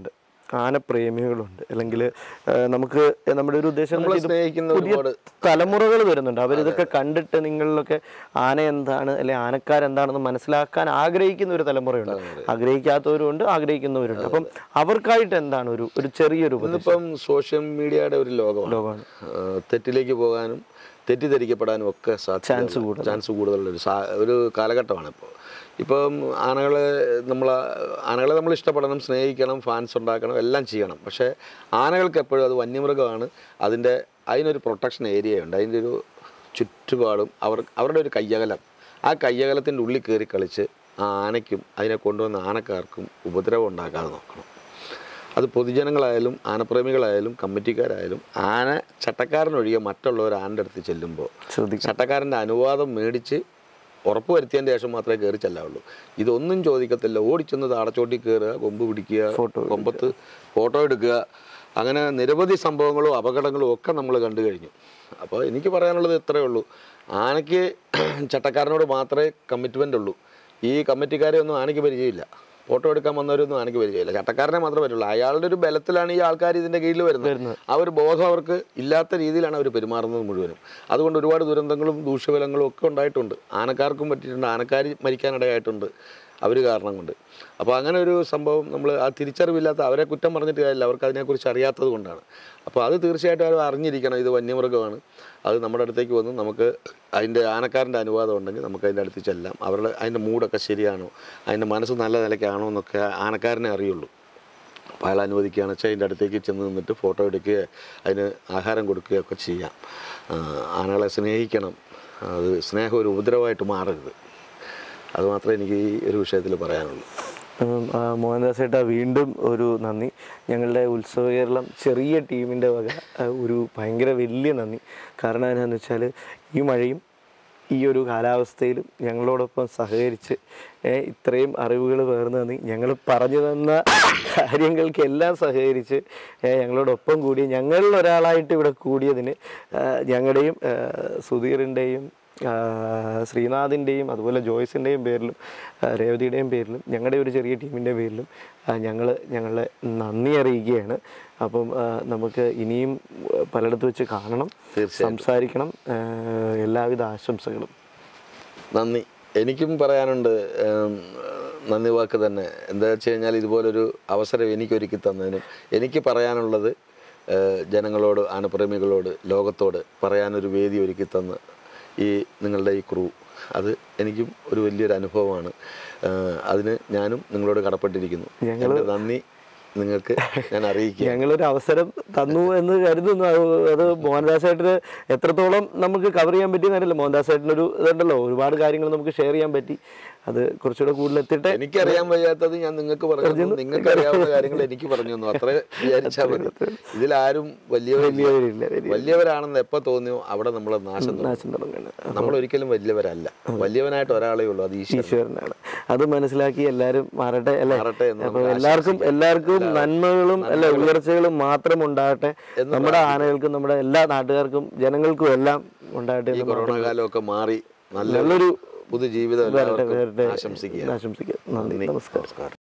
ആനപ്രേമികളുണ്ട് അല്ലെങ്കിൽ നമുക്ക് നമ്മുടെ ഒരു ഉദ്ദേശം എന്ന് നമ്മളെ വെച്ചാൽ ഇത് സ്നേഹിക്കുന്ന പുതിയ ഒരുപാട് തലമുറകൾ വരുന്നുണ്ട് അവരിതൊക്കെ കണ്ടിട്ട് നിങ്ങളിലൊക്കെ ആന എന്താണ് അല്ലെ ആനക്കാരെന്താണെന്ന് മനസ്സിലാക്കാൻ ആഗ്രഹിക്കുന്ന ഒരു തലമുറയുണ്ട് ആഗ്രഹിക്കാത്തവരുണ്ട് ആഗ്രഹിക്കുന്നവരുണ്ട് അപ്പം അവർക്കായിട്ട് എന്താണ് ഒരു ഒരു ചെറിയൊരു ഉപദേശം ഇന്നിപ്പം സോഷ്യൽ മീഡിയയുടെ ഒരു ലോകമാണ് ലോകമാണ് ആ, തെറ്റിലേക്ക് പോകാനും തെറ്റിദ്ധരിക്കപ്പെടാനും ഒക്കെ ചാൻസ് ചാൻസ് കൂടുതലുള്ള ഒരു സാ- ഒരു കാലഘട്ടമാണ് ഇപ്പോൾ ഇപ്പം ആനകളെ നമ്മൾ ആനകളെ നമ്മൾ ഇഷ്ടപ്പെടണം സ്നേഹിക്കണം ഫാൻസ് ഉണ്ടാക്കണം എല്ലാം ചെയ്യണം പക്ഷേ ആനകൾക്ക് എപ്പോഴും അത് വന്യമൃഗമാണ് അതിൻ്റെ അതിനൊരു പ്രൊട്ടക്ഷൻ ഏരിയയുണ്ട് അതിൻ്റെ ഒരു ചുറ്റുപാടും അവർ അവരുടെ ഒരു കയ്യകലം ആ കയ്യകലത്തിൻ്റെ ഉള്ളിൽ കയറി കളിച്ച് ആ ആനയ്ക്കും അതിനെ കൊണ്ടുവന്ന ആനക്കാർക്കും ഉപദ്രവം ഉണ്ടാക്കാതെ നോക്കണം അത് പൊതുജനങ്ങളായാലും ആനപ്രേമികളായാലും കമ്മിറ്റിക്കാരായാലും ആന ചട്ടക്കാരനൊഴികെ മറ്റുള്ളവർ ആനൻ്റെ അടുത്ത് ചെല്ലുമ്പോൾ ശ്രദ്ധിക്കണം ചട്ടക്കാരൻ്റെ അനുവാദം മേടിച്ച് ഉറപ്പ് വരുത്തിയതിൻ്റെ ശേഷം മാത്രമേ കയറി ചെല്ലാവുള്ളൂ ഇതൊന്നും ചോദിക്കത്തില്ല ഓടിച്ചെന്ന് താടച്ചോട്ടി കയറുക കൊമ്പ് പിടിക്കുക കൊമ്പത്ത് ഫോട്ടോ എടുക്കുക അങ്ങനെ നിരവധി സംഭവങ്ങളും അപകടങ്ങളും ഒക്കെ നമ്മൾ കണ്ടു കഴിഞ്ഞു അപ്പോൾ എനിക്ക് പറയാനുള്ളത് ഇത്രയേ ഉള്ളൂ ആനയ്ക്ക് ചട്ടക്കാരനോട് മാത്രമേ കമ്മിറ്റ്മെൻ്റ് ഉള്ളൂ ഈ കമ്മിറ്റിക്കാരെ ഒന്നും ആനയ്ക്ക് പരിചയമില്ല ഫോട്ടോ എടുക്കാൻ വന്നവരൊന്നും ആനയ്ക്ക് പരിചയമില്ല ചട്ടക്കാരനെ മാത്രമേ പറ്റുള്ളൂ അയാളുടെ ഒരു ബലത്തിലാണ് ഈ ആൾക്കാർ ഇതിൻ്റെ കീഴിൽ വരുന്നത് ആ ഒരു ബോധം അവർക്ക് ഇല്ലാത്ത രീതിയിലാണ് അവർ പെരുമാറുന്നത് മുഴുവനും അതുകൊണ്ട് ഒരുപാട് ദുരന്തങ്ങളും ദൂഷ്യഫലങ്ങളും ഒക്കെ ഉണ്ടായിട്ടുണ്ട് ആനക്കാർക്കും പറ്റിയിട്ടുണ്ട് ആനക്കാർ മരിക്കാനിടയായിട്ടുണ്ട് അവർ കാരണം കൊണ്ട് അപ്പോൾ അങ്ങനെ ഒരു സംഭവം നമ്മൾ ആ തിരിച്ചറിവില്ലാത്ത അവരെ കുറ്റം പറഞ്ഞിട്ട് കാര്യമില്ല അവർക്ക് അതിനെക്കുറിച്ച് അറിയാത്തത് കൊണ്ടാണ് അപ്പോൾ അത് തീർച്ചയായിട്ടും അവർ അറിഞ്ഞിരിക്കണം ഇത് വന്യമൃഗമാണ് അത് നമ്മുടെ അടുത്തേക്ക് വന്ന് നമുക്ക് അതിൻ്റെ ആനക്കാരൻ്റെ അനുവാദം ഉണ്ടെങ്കിൽ നമുക്ക് അതിൻ്റെ അടുത്ത് ചെല്ലാം അവരുടെ അതിൻ്റെ മൂഡൊക്കെ ശരിയാണോ അതിൻ്റെ മനസ്സ് നല്ല നിലയ്ക്കാണോ എന്നൊക്കെ ആനക്കാരനെ അറിയുള്ളൂ അപ്പോൾ അയാൾ അനുവദിക്കുകയാണ് വെച്ചാൽ അതിൻ്റെ അടുത്തേക്ക് ചെന്ന് നിന്നിട്ട് ഫോട്ടോ എടുക്കുകയോ അതിന് ആഹാരം കൊടുക്കുകയോ ഒക്കെ ചെയ്യാം ആ, ആനകളെ സ്നേഹിക്കണം അത് സ്നേഹം ഒരു ഉപദ്രവമായിട്ട് മാറരുത് അത് മാത്രമേ എനിക്ക് ഈ ഒരു വിഷയത്തിൽ പറയാനുള്ളൂ ഉം, ആ, മോഹൻദാസ് ചേട്ടാ വീണ്ടും ഒരു നന്ദി ഞങ്ങളുടെ ഉത്സവ കേരളം ചെറിയ ടീമിൻ്റെ വക ആ, ഒരു ഭയങ്കര വലിയ നന്ദി കാരണം എന്താണെന്ന് വെച്ചാൽ ഈ മഴയും ഈ ഒരു കാലാവസ്ഥയിലും ഞങ്ങളോടൊപ്പം സഹകരിച്ച് ഏ, ഇത്രയും അറിവുകൾ പകർന്നു നന്ദി ഞങ്ങൾ പറഞ്ഞു തന്ന കാര്യങ്ങൾക്കെല്ലാം സഹകരിച്ച് ഏ, ഞങ്ങളോടൊപ്പം കൂടി ഞങ്ങളിൽ ഒരാളായിട്ട് ഇവിടെ കൂടിയതിന് ആ, ഞങ്ങളുടെയും ആ, സുധീറിൻ്റെയും ആ, ശ്രീനാഥിൻ്റെയും അതുപോലെ ജോയ്സിൻ്റെയും പേരിലും ആ, രേവതിയുടെയും പേരിലും ഞങ്ങളുടെ ഒരു ചെറിയ ടീമിൻ്റെ പേരിലും ഞങ്ങൾ ഞങ്ങളെ നന്ദി അറിയിക്കുകയാണ് അപ്പം ആ, നമുക്ക് ഇനിയും ആ, പലയിടത്ത് വെച്ച് കാണണം സംസാരിക്കണം ആ, എല്ലാവിധ ആശംസകളും നന്ദി എനിക്കും പറയാനുണ്ട് ഉം, നന്ദി വാക്ക് തന്നെ എന്താ വെച്ച് കഴിഞ്ഞാൽ ഇതുപോലൊരു അവസരം എനിക്ക് ഒരുക്കി തന്നതിനും എനിക്ക് പറയാനുള്ളത് ഏഹ്, ജനങ്ങളോട് ആനപ്രേമികളോട് ലോകത്തോട് പറയാനൊരു വേദി ഒരുക്കി തന്ന് ഈ നിങ്ങളുടെ ഈ ക്രൂ അത് എനിക്കും ഒരു വലിയൊരു അനുഭവമാണ് ഏഹ്, അതിന് ഞാനും നിങ്ങളോട് കടപ്പെട്ടിരിക്കുന്നു എൻ്റെ നന്ദി നിങ്ങൾക്ക് ഞാൻ അറിയിക്കുക ഞങ്ങളൊരു അവസരം തന്നു എന്ന് കരുതുന്നു അത് അത് മോഹൻദാസ് ചേട്ടന് എത്രത്തോളം നമുക്ക് കവർ ചെയ്യാൻ പറ്റിയെന്ന് അറിയില്ല മോഹൻദാസ് ചേട്ടനൊരു ഇതുണ്ടല്ലോ ഒരുപാട് കാര്യങ്ങൾ നമുക്ക് ഷെയർ ചെയ്യാൻ പറ്റി അത് കുറച്ചുകൂടെ കൂടുതൽ എത്തിട്ടെ എനിക്കറിയാൻ വയ്യാത്തത് ഞാൻ നിങ്ങൾക്ക് പറഞ്ഞു തന്നു. നിങ്ങൾക്ക് അറിയാവുന്ന കാര്യങ്ങൾ എനിക്ക് പറഞ്ഞു തന്നു അത്രേ വിചാരിച്ചാൽ മതി ഇതിലാരും വലിയവരില്ല വലിയവരില്ല വലിയ വലിയവരാണെന്ന് എപ്പോ തോന്നിയോ അവിടെ നമ്മൾ നാശം തുടങ്ങും. നാശം തുടങ്ങുന്നത് നമ്മൾ ഒരിക്കലും വലിയവരല്ല വലിയവനായിട്ട് ഒരാളേ ഉള്ളൂ അത് ഈശ്വരൻ ഈശ്വരനാണ് അത് മനസ്സിലാക്കി എല്ലാവരും മാറട്ടെ അല്ലേ മാറട്ടെ എന്ന് അപ്പൊ എല്ലാവർക്കും എല്ലാവർക്കും നന്മകളും അല്ല ഉയർച്ചകളും മാത്രം ഉണ്ടാകട്ടെ നമ്മുടെ ആനകൾക്കും നമ്മുടെ എല്ലാ നാട്ടുകാർക്കും ജനങ്ങൾക്കും എല്ലാം ഉണ്ടാകട്ടെ ഈ എന്ന് കൊറോണ കാലമൊക്കെ മാറി നല്ല നല്ലൊരു പുതുജീവിതം വരട്ടെ എല്ലാവർക്കും വരട്ടെ ആശംസിക്കുക ആശംസിക്കുക നന്ദി നമസ്കാരം നമസ്കാരം